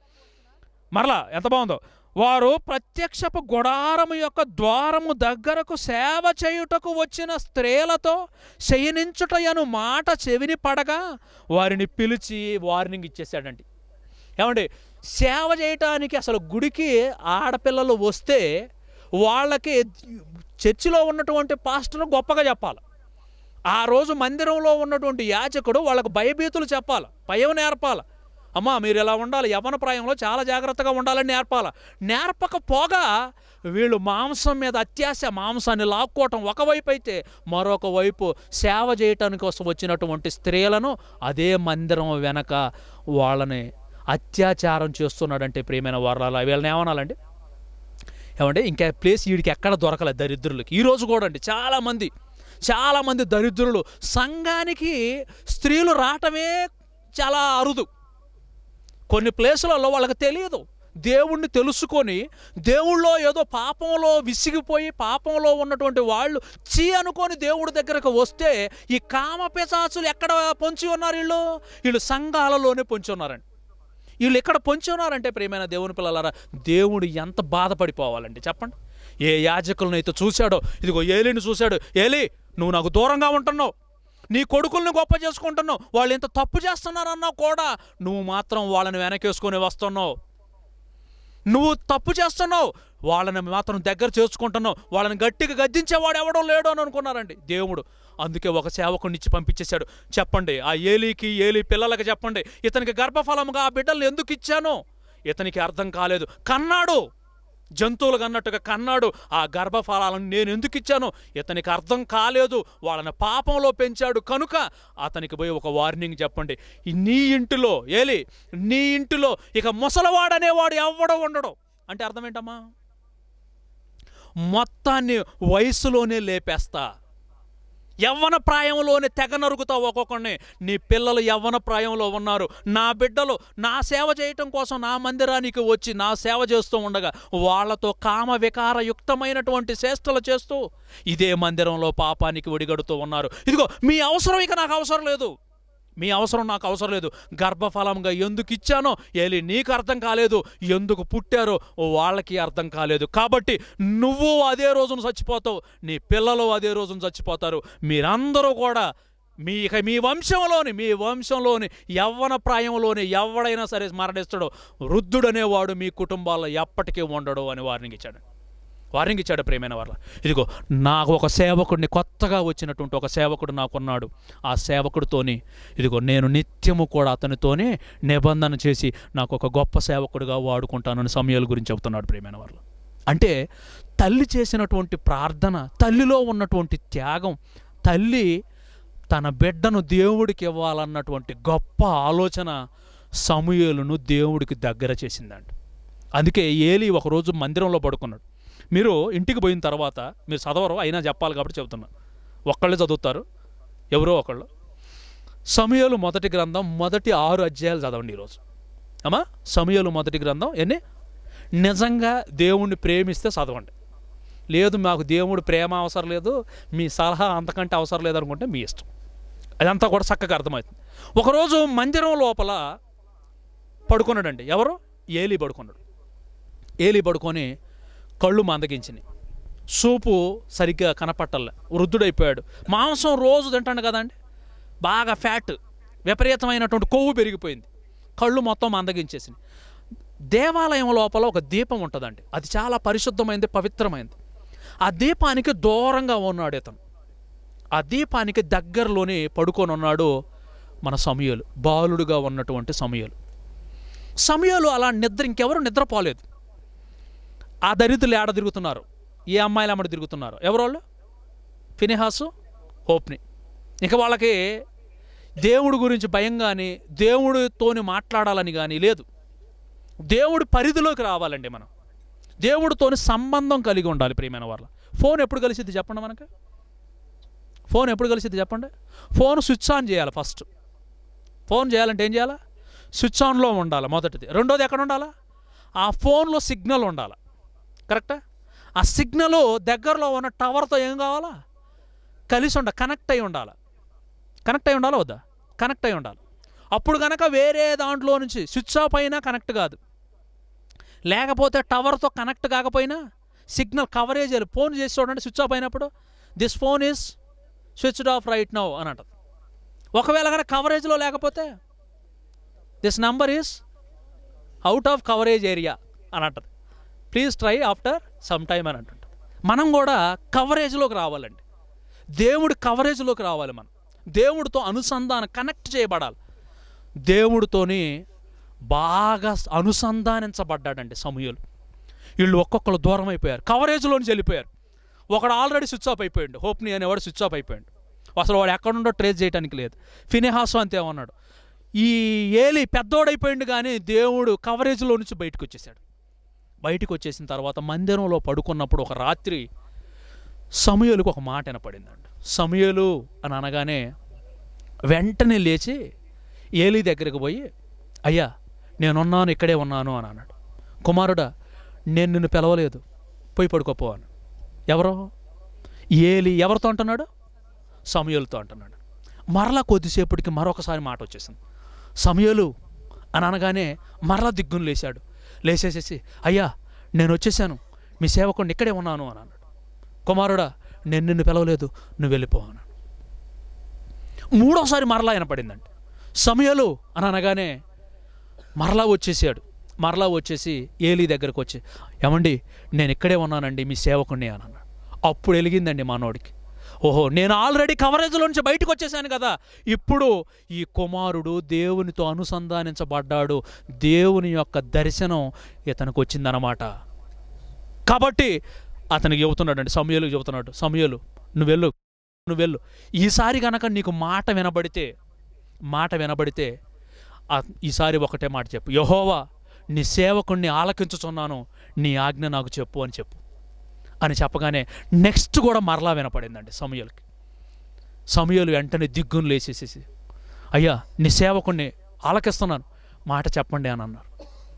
మరలా ఎంత బాగుందో వారు ప్రత్యక్షపు గుడారము యొక్క ద్వారము దగ్గరకు సేవ చేయుటకు వచ్చిన స్త్రీలతో శయనించుటయను మాట చెవిని పడగా వారిని పిలిచి వార్నింగ్ ఇచ్చేసాడండి ఏమండి సేవ చేయటానికి అసలు గుడికి ఆడపిల్లలు వస్తే వాళ్ళకి చర్చిలో ఉన్నటువంటి పాస్టర్ గొప్పగా చెప్పాలి ఆ రోజు మందిరంలో ఉన్నటువంటి యాజకుడు వాళ్ళకు భయభీతులు చెప్పాలి భయం నేర్పాలి అమ్మా మీరు ఇలా ఉండాలి యవన ప్రాయంలో చాలా జాగ్రత్తగా ఉండాలని నేర్పాలి నేర్పకపోగా వీళ్ళు మాంసం మీద అత్యాశ మాంసాన్ని లాక్కోవటం ఒకవైపు అయితే మరొక వైపు సేవ చేయటానికి కోసం వచ్చినటువంటి స్త్రీలను అదే మందిరం వెనక వాళ్ళని అత్యాచారం చేస్తున్నాడంటే ప్రియమైన వారాల వీళ్ళని ఏమనాలండి ఏమంటే ఇంకా ప్లేస్ వీడికి ఎక్కడ దొరకలేదు దరిద్రులకి ఈ రోజు కూడా అండి చాలామంది చాలామంది దరిద్రులు సంఘానికి స్త్రీలు రావటమే చాలా అరుదు కొన్ని ప్లేసులలో వాళ్ళకి తెలియదు దేవుణ్ణి తెలుసుకొని దేవుళ్ళో ఏదో పాపంలో విసిగిపోయి పాపంలో ఉన్నటువంటి వాళ్ళు చీ అనుకొని దేవుడి దగ్గరకు వస్తే ఈ కామ పిశాచులు ఎక్కడ పొంచి ఉన్నారు వీళ్ళు వీళ్ళు సంఘాలలోనే పొంచి ఉన్నారండి వీళ్ళు ఎక్కడ పొంచి ఉన్నారంటే ప్రియమైన దేవుని పిల్లలారా దేవుడు ఎంత బాధపడిపోవాలండి చెప్పండి ఏ యాజకులను అయితే చూశాడో ఇదిగో ఏలిని చూశాడు ఏలి నువ్వు నాకు దూరంగా ఉంటున్నావు నీ కొడుకుల్ని గొప్ప చేసుకుంటున్నావు వాళ్ళు ఇంత తప్పు చేస్తున్నారన్నా కూడా నువ్వు మాత్రం వాళ్ళని వెనకేసుకొని వస్తున్నావు నువ్వు తప్పు చేస్తున్నావు వాళ్ళని మాత్రం దగ్గర చేర్చుకుంటున్నావు వాళ్ళని గట్టిగా గద్దించేవాడు ఎవడో లేడు అని అనుకున్నారండి దేవుడు అందుకే ఒక సేవకుడిని ఇచ్చి పంపించేశాడు చెప్పండి ఆ ఏలీకి ఏలి పిల్లలకి చెప్పండి ఇతనికి గర్భఫలముగా ఆ బిడ్డలను ఎందుకు ఇచ్చాను ఇతనికి అర్థం కాలేదు కన్నాడు జంతువులు కన్నట్టుగా కన్నాడు ఆ గర్భఫలాలను నేను ఎందుకు ఇచ్చాను ఇతనికి అర్థం కాలేదు వాళ్ళని పాపంలో పెంచాడు కనుక అతనికి పోయి ఒక వార్నింగ్ చెప్పండి ఈ నీ ఇంటిలో ఏలి నీ ఇంటిలో ఇక ముసలవాడనేవాడు ఎవడో ఉండడు అంటే అర్థం ఏంటమ్మా మొత్తాన్ని వయసులోనే లేపేస్తా యవ్వన ప్రాయంలోనే తెగ నరుగుతావు ఒక్కొక్కడిని నీ పిల్లలు యవ్వన ప్రాయంలో ఉన్నారు నా బిడ్డలు నా సేవ చేయటం కోసం నా మందిరానికి వచ్చి నా సేవ చేస్తూ ఉండగా వాళ్ళతో కామ వికారయుక్తమైనటువంటి చేష్టలు చేస్తూ ఇదే మందిరంలో పాపానికి ఒడిగడుతూ ఉన్నారు ఇదిగో మీ అవసరం ఇక నాకు అవసరం లేదు మీ అవసరం నాకు అవసరం లేదు గర్భఫలంగా ఎందుకు ఇచ్చానో ఏలి నీకు అర్థం కాలేదు ఎందుకు పుట్టారో వాళ్ళకి అర్థం కాలేదు కాబట్టి నువ్వు అదే రోజున చచ్చిపోతావు నీ పిల్లలు అదే రోజున చచ్చిపోతారు మీరందరూ కూడా మీ ఇక మీ వంశంలోని మీ వంశంలోని యవ్వన ప్రాయంలోని ఎవడైనా సరే మరణిస్తాడో వృద్ధుడనేవాడు మీ కుటుంబాల్లో ఎప్పటికీ ఉండడు అని వార్నింగ్ ఇచ్చాడు వార్నింగ్ ఇచ్చాడు ప్రేమైన వాళ్ళ ఇదిగో నాకు ఒక సేవకుడిని కొత్తగా వచ్చినటువంటి ఒక సేవకుడు నాకున్నాడు ఆ సేవకుడితోని ఇదిగో నేను నిత్యము కూడా అతనితోనే నిబంధన చేసి నాకు ఒక గొప్ప సేవకుడిగా వాడుకుంటానని సమయాల గురించి చెబుతున్నాడు ప్రేమైన వాళ్ళ అంటే తల్లి చేసినటువంటి ప్రార్థన తల్లిలో ఉన్నటువంటి త్యాగం తల్లి తన బిడ్డను దేవుడికి ఇవ్వాలన్నటువంటి గొప్ప ఆలోచన సమూయేలును దేవుడికి దగ్గర చేసిందంట అందుకే ఏలి ఒకరోజు మందిరంలో పడుకున్నాడు మీరు ఇంటికి పోయిన తర్వాత మీరు చదవరు అయినా చెప్పాలి కాబట్టి చెబుతున్నా ఒక్కళ్ళే చదువుతారు ఎవరో ఒకళ్ళు సమయలు మొదటి గ్రంథం మొదటి ఆరు అధ్యాయాలు చదవండి ఈరోజు అమ్మా సమయలు మొదటి గ్రంథం ఎన్ని నిజంగా దేవుణ్ణి ప్రేమిస్తే చదవండి లేదు మాకు దేవుడు ప్రేమ అవసరం లేదు మీ సలహా అంతకంటే అవసరం లేదు అనుకుంటే మీ ఇష్టం అదంతా కూడా చక్కగా అర్థమవుతుంది ఒకరోజు మందిరం లోపల పడుకున్నాడండి ఎవరు ఏలి పడుకున్నాడు ఏలి పడుకొని కళ్ళు మందగించినాయి సూపు సరిగ్గా కనపట్టలే వృద్ధుడైపోయాడు మాంసం రోజు తింటాడు కదండి బాగా ఫ్యాట్ విపరీతమైనటువంటి కొవ్వు పెరిగిపోయింది కళ్ళు మొత్తం మందగించేసింది దేవాలయం లోపల ఒక దీపం ఉంటుందండి అది చాలా పరిశుద్ధమైంది పవిత్రమైంది ఆ దీపానికి దూరంగా ఉన్నాడు ఇతను ఆ దీపానికి దగ్గరలోనే పడుకొని ఉన్నాడు మన సమయలు బాలుడుగా ఉన్నటువంటి సమయలు సమయాలు అలా నిద్ర ఇంకెవరు నిద్రపోలేదు ఆ దరిద్రులు ఏడ తిరుగుతున్నారు ఏ అమ్మాయిలు అమ్మడి తిరుగుతున్నారు ఎవరోళ్ళు ఫినిహాసు హోప్ని ఇక వాళ్ళకి దేవుడి గురించి భయం కానీ దేవుడితోని మాట్లాడాలని కానీ లేదు దేవుడి పరిధిలోకి రావాలండి మనం దేవుడితోని సంబంధం కలిగి ఉండాలి ప్రియమైన వాళ్ళ ఫోన్ ఎప్పుడు కలిసిద్ది చెప్పండి మనకి ఫోన్ ఎప్పుడు కలిసిద్ది చెప్పండి ఫోన్ స్విచ్ ఆన్ చేయాలి ఫస్ట్ ఫోన్ చేయాలంటే ఏం చేయాలా స్విచ్ ఆన్లో ఉండాలి మొదటిది రెండోది ఎక్కడ ఉండాలా ఆ ఫోన్లో సిగ్నల్ ఉండాలి కరెక్టా ఆ సిగ్నల్ దగ్గరలో ఉన్న టవర్తో ఏం కావాలా కలిసి ఉండ కనెక్ట్ అయి ఉండాలి కనెక్ట్ అయి ఉండాలా వద్దా కనెక్ట్ అయి ఉండాలి అప్పుడు కనుక వేరే దాంట్లో నుంచి స్విచ్ ఆఫ్ అయినా కనెక్ట్ కాదు లేకపోతే టవర్తో కనెక్ట్ కాకపోయినా సిగ్నల్ కవరేజ్ ఫోన్ చేసి చూడండి స్విచ్ ఆఫ్ అయినప్పుడు this phone is switched off right now అని అంటది ఒకవేళ కనుక కవరేజ్లో లేకపోతే this number is out of coverage area అని అంటది please try after some time అని అంటుంటుంది మనం కూడా కవరేజ్లోకి రావాలండి దేవుడి కవరేజ్లోకి రావాలి మనం దేవుడితో అనుసంధానం కనెక్ట్ చేయబడాలి దేవుడితోని బాగా అనుసంధానించబడ్డాడండి సమూహలు వీళ్ళు ఒక్కొక్కరు దూరం అయిపోయారు కవరేజ్లోంచి వెళ్ళిపోయారు ఒకడు ఆల్రెడీ స్విచ్ ఆఫ్ అయిపోయాడు హోప్ని అనేవాడు స్విచ్ ఆఫ్ అయిపోయాడు అసలు వాడు ఎక్కడుండో ట్రేస్ చేయడానికి లేదు ఫినిహాసు అంతే ఉన్నాడు ఈ ఏలి పెద్దోడైపోయిండు కానీ దేవుడు కవరేజ్లో నుంచి బయటకు వచ్చేసాడు బయటకు వచ్చేసిన తర్వాత మందిరంలో పడుకున్నప్పుడు ఒక రాత్రి సమయలుకు ఒక మాట వినపడిందండి సమయలు అని అనగానే వెంటనే లేచి ఏలి దగ్గరికి పోయి అయ్యా నేనున్నాను ఇక్కడే ఉన్నాను అని అన్నాడు కుమారుడా నేను నిన్ను పిలవలేదు పోయి పడుకోపో అని ఎవరో ఏలి ఎవరితో అంటున్నాడు సమయలతో అంటున్నాడు మరలా కొద్దిసేపటికి మరొకసారి మాట వచ్చేసింది సమయలు అని అనగానే మరలా దిగ్గును లేచాడు లేచేసేసి అయ్యా నేను వచ్చేసాను మీ సేవకుడిని ఇక్కడే ఉన్నాను అని అన్నాడు కుమారుడా నేను నిన్ను పిలవలేదు నువ్వు వెళ్ళిపో అన్నాడు మూడోసారి మరలా వినపడిందండి సమయలు అని అనగానే మరలా వచ్చేసాడు మరలా వచ్చేసి ఏలీ దగ్గరకు వచ్చి ఏమండి నేను ఇక్కడే ఉన్నానండి మీ సేవకుడిని అని అన్నాడు అప్పుడు వెలిగిందండి మనోడికి ఓహో నేను ఆల్రెడీ కవరేజ్లో నుంచి బయటకు వచ్చేసాను కదా ఇప్పుడు ఈ కుమారుడు దేవునితో అనుసంధానించబడ్డాడు దేవుని యొక్క దర్శనం ఇతనికి వచ్చిందనమాట కాబట్టి అతనికి చెబుతున్నాడండి సమయలు చెబుతున్నాడు సమయలు నువ్వు వెళ్ళు నువ్వు వెళ్ళు ఈసారి కనుక నీకు మాట వినబడితే మాట వినబడితే ఆ- ఈసారి ఒకటే మాట చెప్పు యహోవా నీ సేవకుణ్ణి ఆలకించుచున్నాను నీ ఆజ్ఞ నాకు చెప్పు అని చెప్పు అని చెప్పగానే నెక్స్ట్ కూడా మరలా వినపడిందండి సమయలకి సమయలు వెంటనే దిగ్గును లేచేసేసి అయ్యా నీ సేవకుణ్ణి ఆలకిస్తున్నాను మాట చెప్పండి అని అన్నారు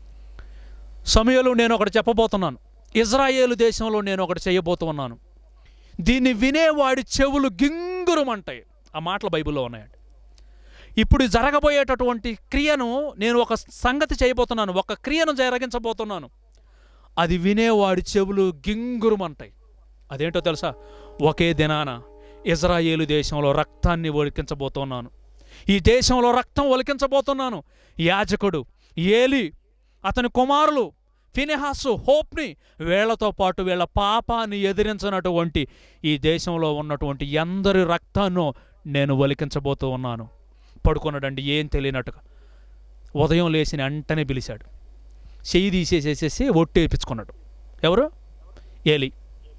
సమయలు నేను ఒకటి చెప్పబోతున్నాను ఇజ్రాయేలు దేశంలో నేను ఒకటి చేయబోతున్నాను దీన్ని వినేవాడి చెవులు గింగురమంటాయి ఆ మాటలు బైబిల్లో ఉన్నాయండి ఇప్పుడు జరగబోయేటటువంటి క్రియను నేను ఒక సంగతి చేయబోతున్నాను ఒక క్రియను జరిగించబోతున్నాను అది వినేవాడి చెవులు గింగురమంటాయి అదేంటో తెలుసా ఒకే దినాన ఇజ్రాయేలు దేశంలో రక్తాన్ని ఒలికించబోతున్నాను ఈ దేశంలో రక్తం ఒలికించబోతున్నాను యాజకుడు ఏలి అతని కుమారులు ఫినిహాసు హోప్ని వీళ్లతో పాటు వీళ్ళ పాపాన్ని ఎదిరించినటువంటి ఈ దేశంలో ఉన్నటువంటి ఎందరి రక్తాన్నో నేను ఒలికించబోతూ ఉన్నాను పడుకున్నాడండి ఏం తెలియనట్టుగా ఉదయం లేచిన వెంటనే పిలిచాడు చెయ్యి తీసేసేసేసి ఒట్టేపించుకున్నాడు ఎవరు ఏలి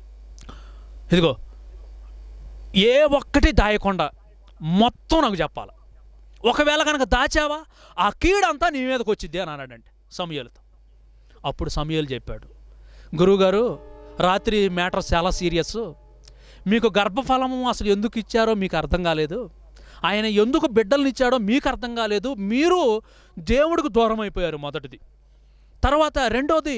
ఇదిగో ఏ ఒక్కటి దాయకుండా మొత్తం నాకు చెప్పాలి ఒకవేళ కనుక దాచావా ఆ కీడంతా నీ మీదకి వచ్చింది అని అన్నాడండి సమయలతో అప్పుడు సమయలు చెప్పాడు గురువుగారు రాత్రి మ్యాటర్ చాలా సీరియస్ మీకు గర్భఫలము అసలు ఎందుకు ఇచ్చారో మీకు అర్థం కాలేదు ఆయన ఎందుకు బిడ్డల్ని ఇచ్చాడో మీకు అర్థం కాలేదు మీరు దేవుడికి దూరం అయిపోయారు మొదటిది తర్వాత రెండోది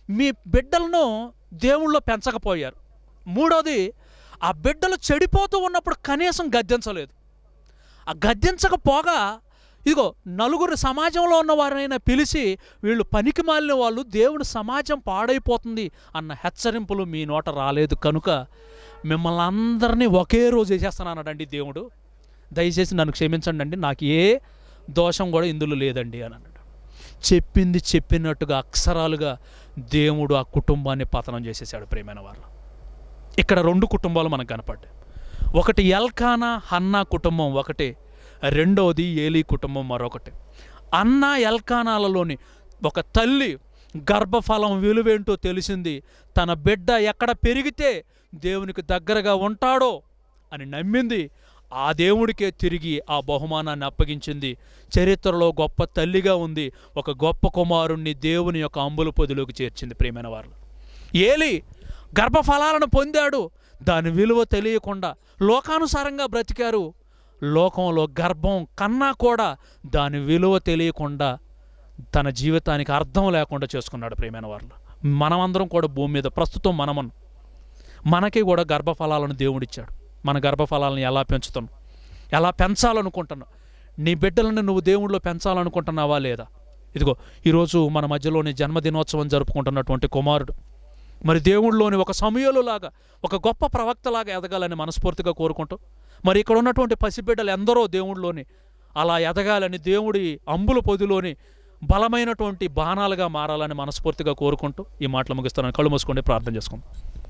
మీ బిడ్డలను దేవుళ్ళో పెంచకపోయారు మూడోది ఆ బిడ్డలు చెడిపోతూ ఉన్నప్పుడు కనీసం గద్దించలేదు ఆ గద్దించకపోగా ఇదిగో నలుగురు సమాజంలో ఉన్న వారినైనా పిలిచి వీళ్ళు పనికి మాలిన వాళ్ళు దేవుని సమాజం పాడైపోతుంది అన్న హెచ్చరింపులు మీ నోట రాలేదు కనుక మిమ్మల్ని అందరినీ ఒకే రోజు వేసేస్తున్నానండి దేవుడు దయచేసి నన్ను క్షమించండి అండి నాకు ఏ దోషం కూడా ఇందులో లేదండి అని అన్నాడు చెప్పింది చెప్పినట్టుగా అక్షరాలుగా దేవుడు ఆ కుటుంబాన్ని పతనం చేసేసాడు ప్రేమైన వాళ్ళు ఇక్కడ రెండు కుటుంబాలు మనకు కనపడ్డాయి ఒకటి ఎల్కానా హన్నా కుటుంబం ఒకటి రెండవది ఏలీ కుటుంబం మరొకటి అన్న ఎల్కానాలలోని ఒక తల్లి గర్భఫలం విలువేంటో తెలిసింది తన బిడ్డ ఎక్కడ పెరిగితే దేవునికి దగ్గరగా ఉంటాడో అని నమ్మింది ఆ దేవుడికే తిరిగి ఆ బహుమానాన్ని అప్పగించింది చరిత్రలో గొప్ప తల్లిగా ఉంది ఒక గొప్ప కుమారుణ్ణి దేవుని యొక్క అంబుల పొదిలోకి చేర్చింది ప్రియమైన వారు ఏలి గర్భఫలాలను పొందాడు దాని విలువ తెలియకుండా లోకానుసారంగా బ్రతికారు లోకంలో గర్భం కన్నా కూడా దాని విలువ తెలియకుండా తన జీవితానికి అర్థం లేకుండా చేసుకున్నాడు ప్రియమైన వాళ్ళు మనమందరం కూడా భూమి మీద ప్రస్తుతం మనమను మనకి కూడా గర్భఫలాలను దేవుడిచ్చాడు మన గర్భఫలాలను ఎలా పెంచుతాం ఎలా పెంచాలనుకుంటున్నావు నీ బిడ్డలను నువ్వు దేవుడిలో పెంచాలనుకుంటున్నావా లేదా ఇదిగో ఈరోజు మన మధ్యలోని జన్మదినోత్సవం జరుపుకుంటున్నటువంటి కుమారుడు మరి దేవుళ్ళలోని ఒక సమయంలోలాగా ఒక గొప్ప ప్రవక్తలాగా ఎదగాలని మనస్ఫూర్తిగా కోరుకుంటూ మరి ఇక్కడ ఉన్నటువంటి పసిబిడ్డలు ఎందరో దేవుళ్ళలోని అలా ఎదగాలని దేవుడి అంబుల పొదిలోని బలమైనటువంటి బాణాలుగా మారాలని మనస్ఫూర్తిగా కోరుకుంటూ ఈ మాటలు ముగిస్తాను కళ్ళు మూసుకోండి ప్రార్థన చేసుకుందాం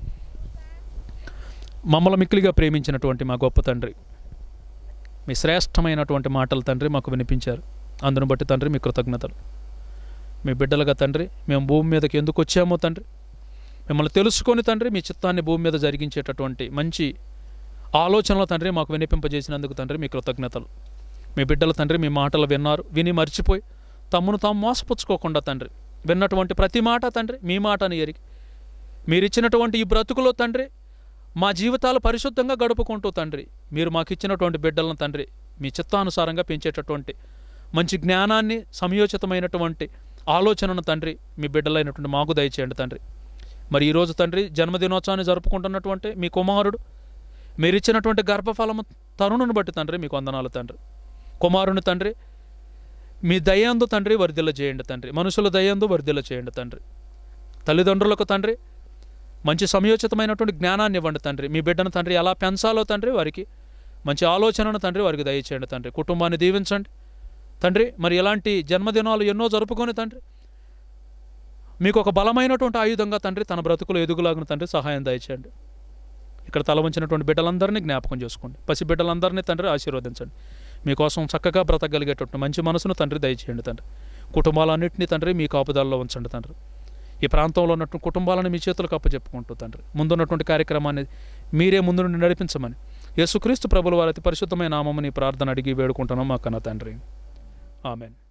మమ్మల్ని మిక్కిలిగా ప్రేమించినటువంటి మా గొప్ప తండ్రి మీ శ్రేష్టమైనటువంటి మాటలు తండ్రి మాకు వినిపించారు అందును బట్టి తండ్రి మీ కృతజ్ఞతలు మీ బిడ్డలుగా తండ్రి మేము భూమి మీదకి ఎందుకు వచ్చామో తండ్రి మిమ్మల్ని తెలుసుకొని తండ్రి మీ చిత్తాన్ని భూమి మీద జరిగించేటటువంటి మంచి ఆలోచనలు తండ్రి మాకు వినిపింపజేసినందుకు తండ్రి మీ కృతజ్ఞతలు మీ బిడ్డలు తండ్రి మీ మాటలు విన్నారు విని మర్చిపోయి తమ్మును తాము మోసపుచ్చుకోకుండా తండ్రి విన్నటువంటి ప్రతి మాట తండ్రి మీ మాటని ఎరిగి మీరిచ్చినటువంటి ఈ బ్రతుకులో తండ్రి మా జీవితాలు పరిశుద్ధంగా గడుపుకుంటూ తండ్రి మీరు మాకు ఇచ్చినటువంటి బిడ్డలను తండ్రి మీ చిత్తానుసారంగా పెంచేటటువంటి మంచి జ్ఞానాన్ని సమయోచితమైనటువంటి ఆలోచనను తండ్రి మీ బిడ్డలైనటువంటి మాకు దయచేయండి తండ్రి మరి ఈరోజు తండ్రి జన్మదినోత్సవాన్ని జరుపుకుంటున్నటువంటి మీ కుమారుడు మీరు ఇచ్చినటువంటి గర్భఫలము తరుణుని బట్టి తండ్రి మీకు వందనాలు తండ్రి కుమారుని తండ్రి మీ దయందు తండ్రి వర్ధిల్ల చేయండి తండ్రి మనుషుల దయందు వర్ధిల్ల చేయండి తండ్రి తల్లిదండ్రులకు తండ్రి మంచి సమయోచితమైనటువంటి జ్ఞానాన్ని ఇవ్వండి తండ్రి మీ బిడ్డను తండ్రి ఎలా పెంచాలో తండ్రి వారికి మంచి ఆలోచనను తండ్రి వారికి దయచేయండి తండ్రి కుటుంబాన్ని దీవించండి తండ్రి మరి ఎలాంటి జన్మదినాలు ఎన్నో జరుపుకొని తండ్రి మీకు ఒక బలమైనటువంటి ఆయుధంగా తండ్రి తన బ్రతుకులు ఎదుగులాగిన తండ్రి సహాయం దయచేయండి ఇక్కడ తల వంచినటువంటి బిడ్డలందరినీ జ్ఞాపకం చేసుకోండి పసి బిడ్డలందరినీ తండ్రి ఆశీర్వదించండి మీకోసం చక్కగా బ్రతకగలిగేటట్టు మంచి మనసును తండ్రి దయచేయండి తండ్రి కుటుంబాలన్నింటినీ తండ్రి మీ కాపుదాల్లో ఉంచండి తండ్రి ఈ ప్రాంతంలో ఉన్నటువంటి కుటుంబాలను మీ చేతులకు అప్పచెప్పుకుంటూ తండ్రి ముందున్నటువంటి కార్యక్రమాన్ని మీరే ముందు నుండి నడిపించమని యేసుక్రీస్తు ప్రభుల వారి అతి పరిశుద్ధమైన నామమని ప్రార్థన అడిగి వేడుకుంటున్నాం మా కన్న తండ్రి ఆమెన్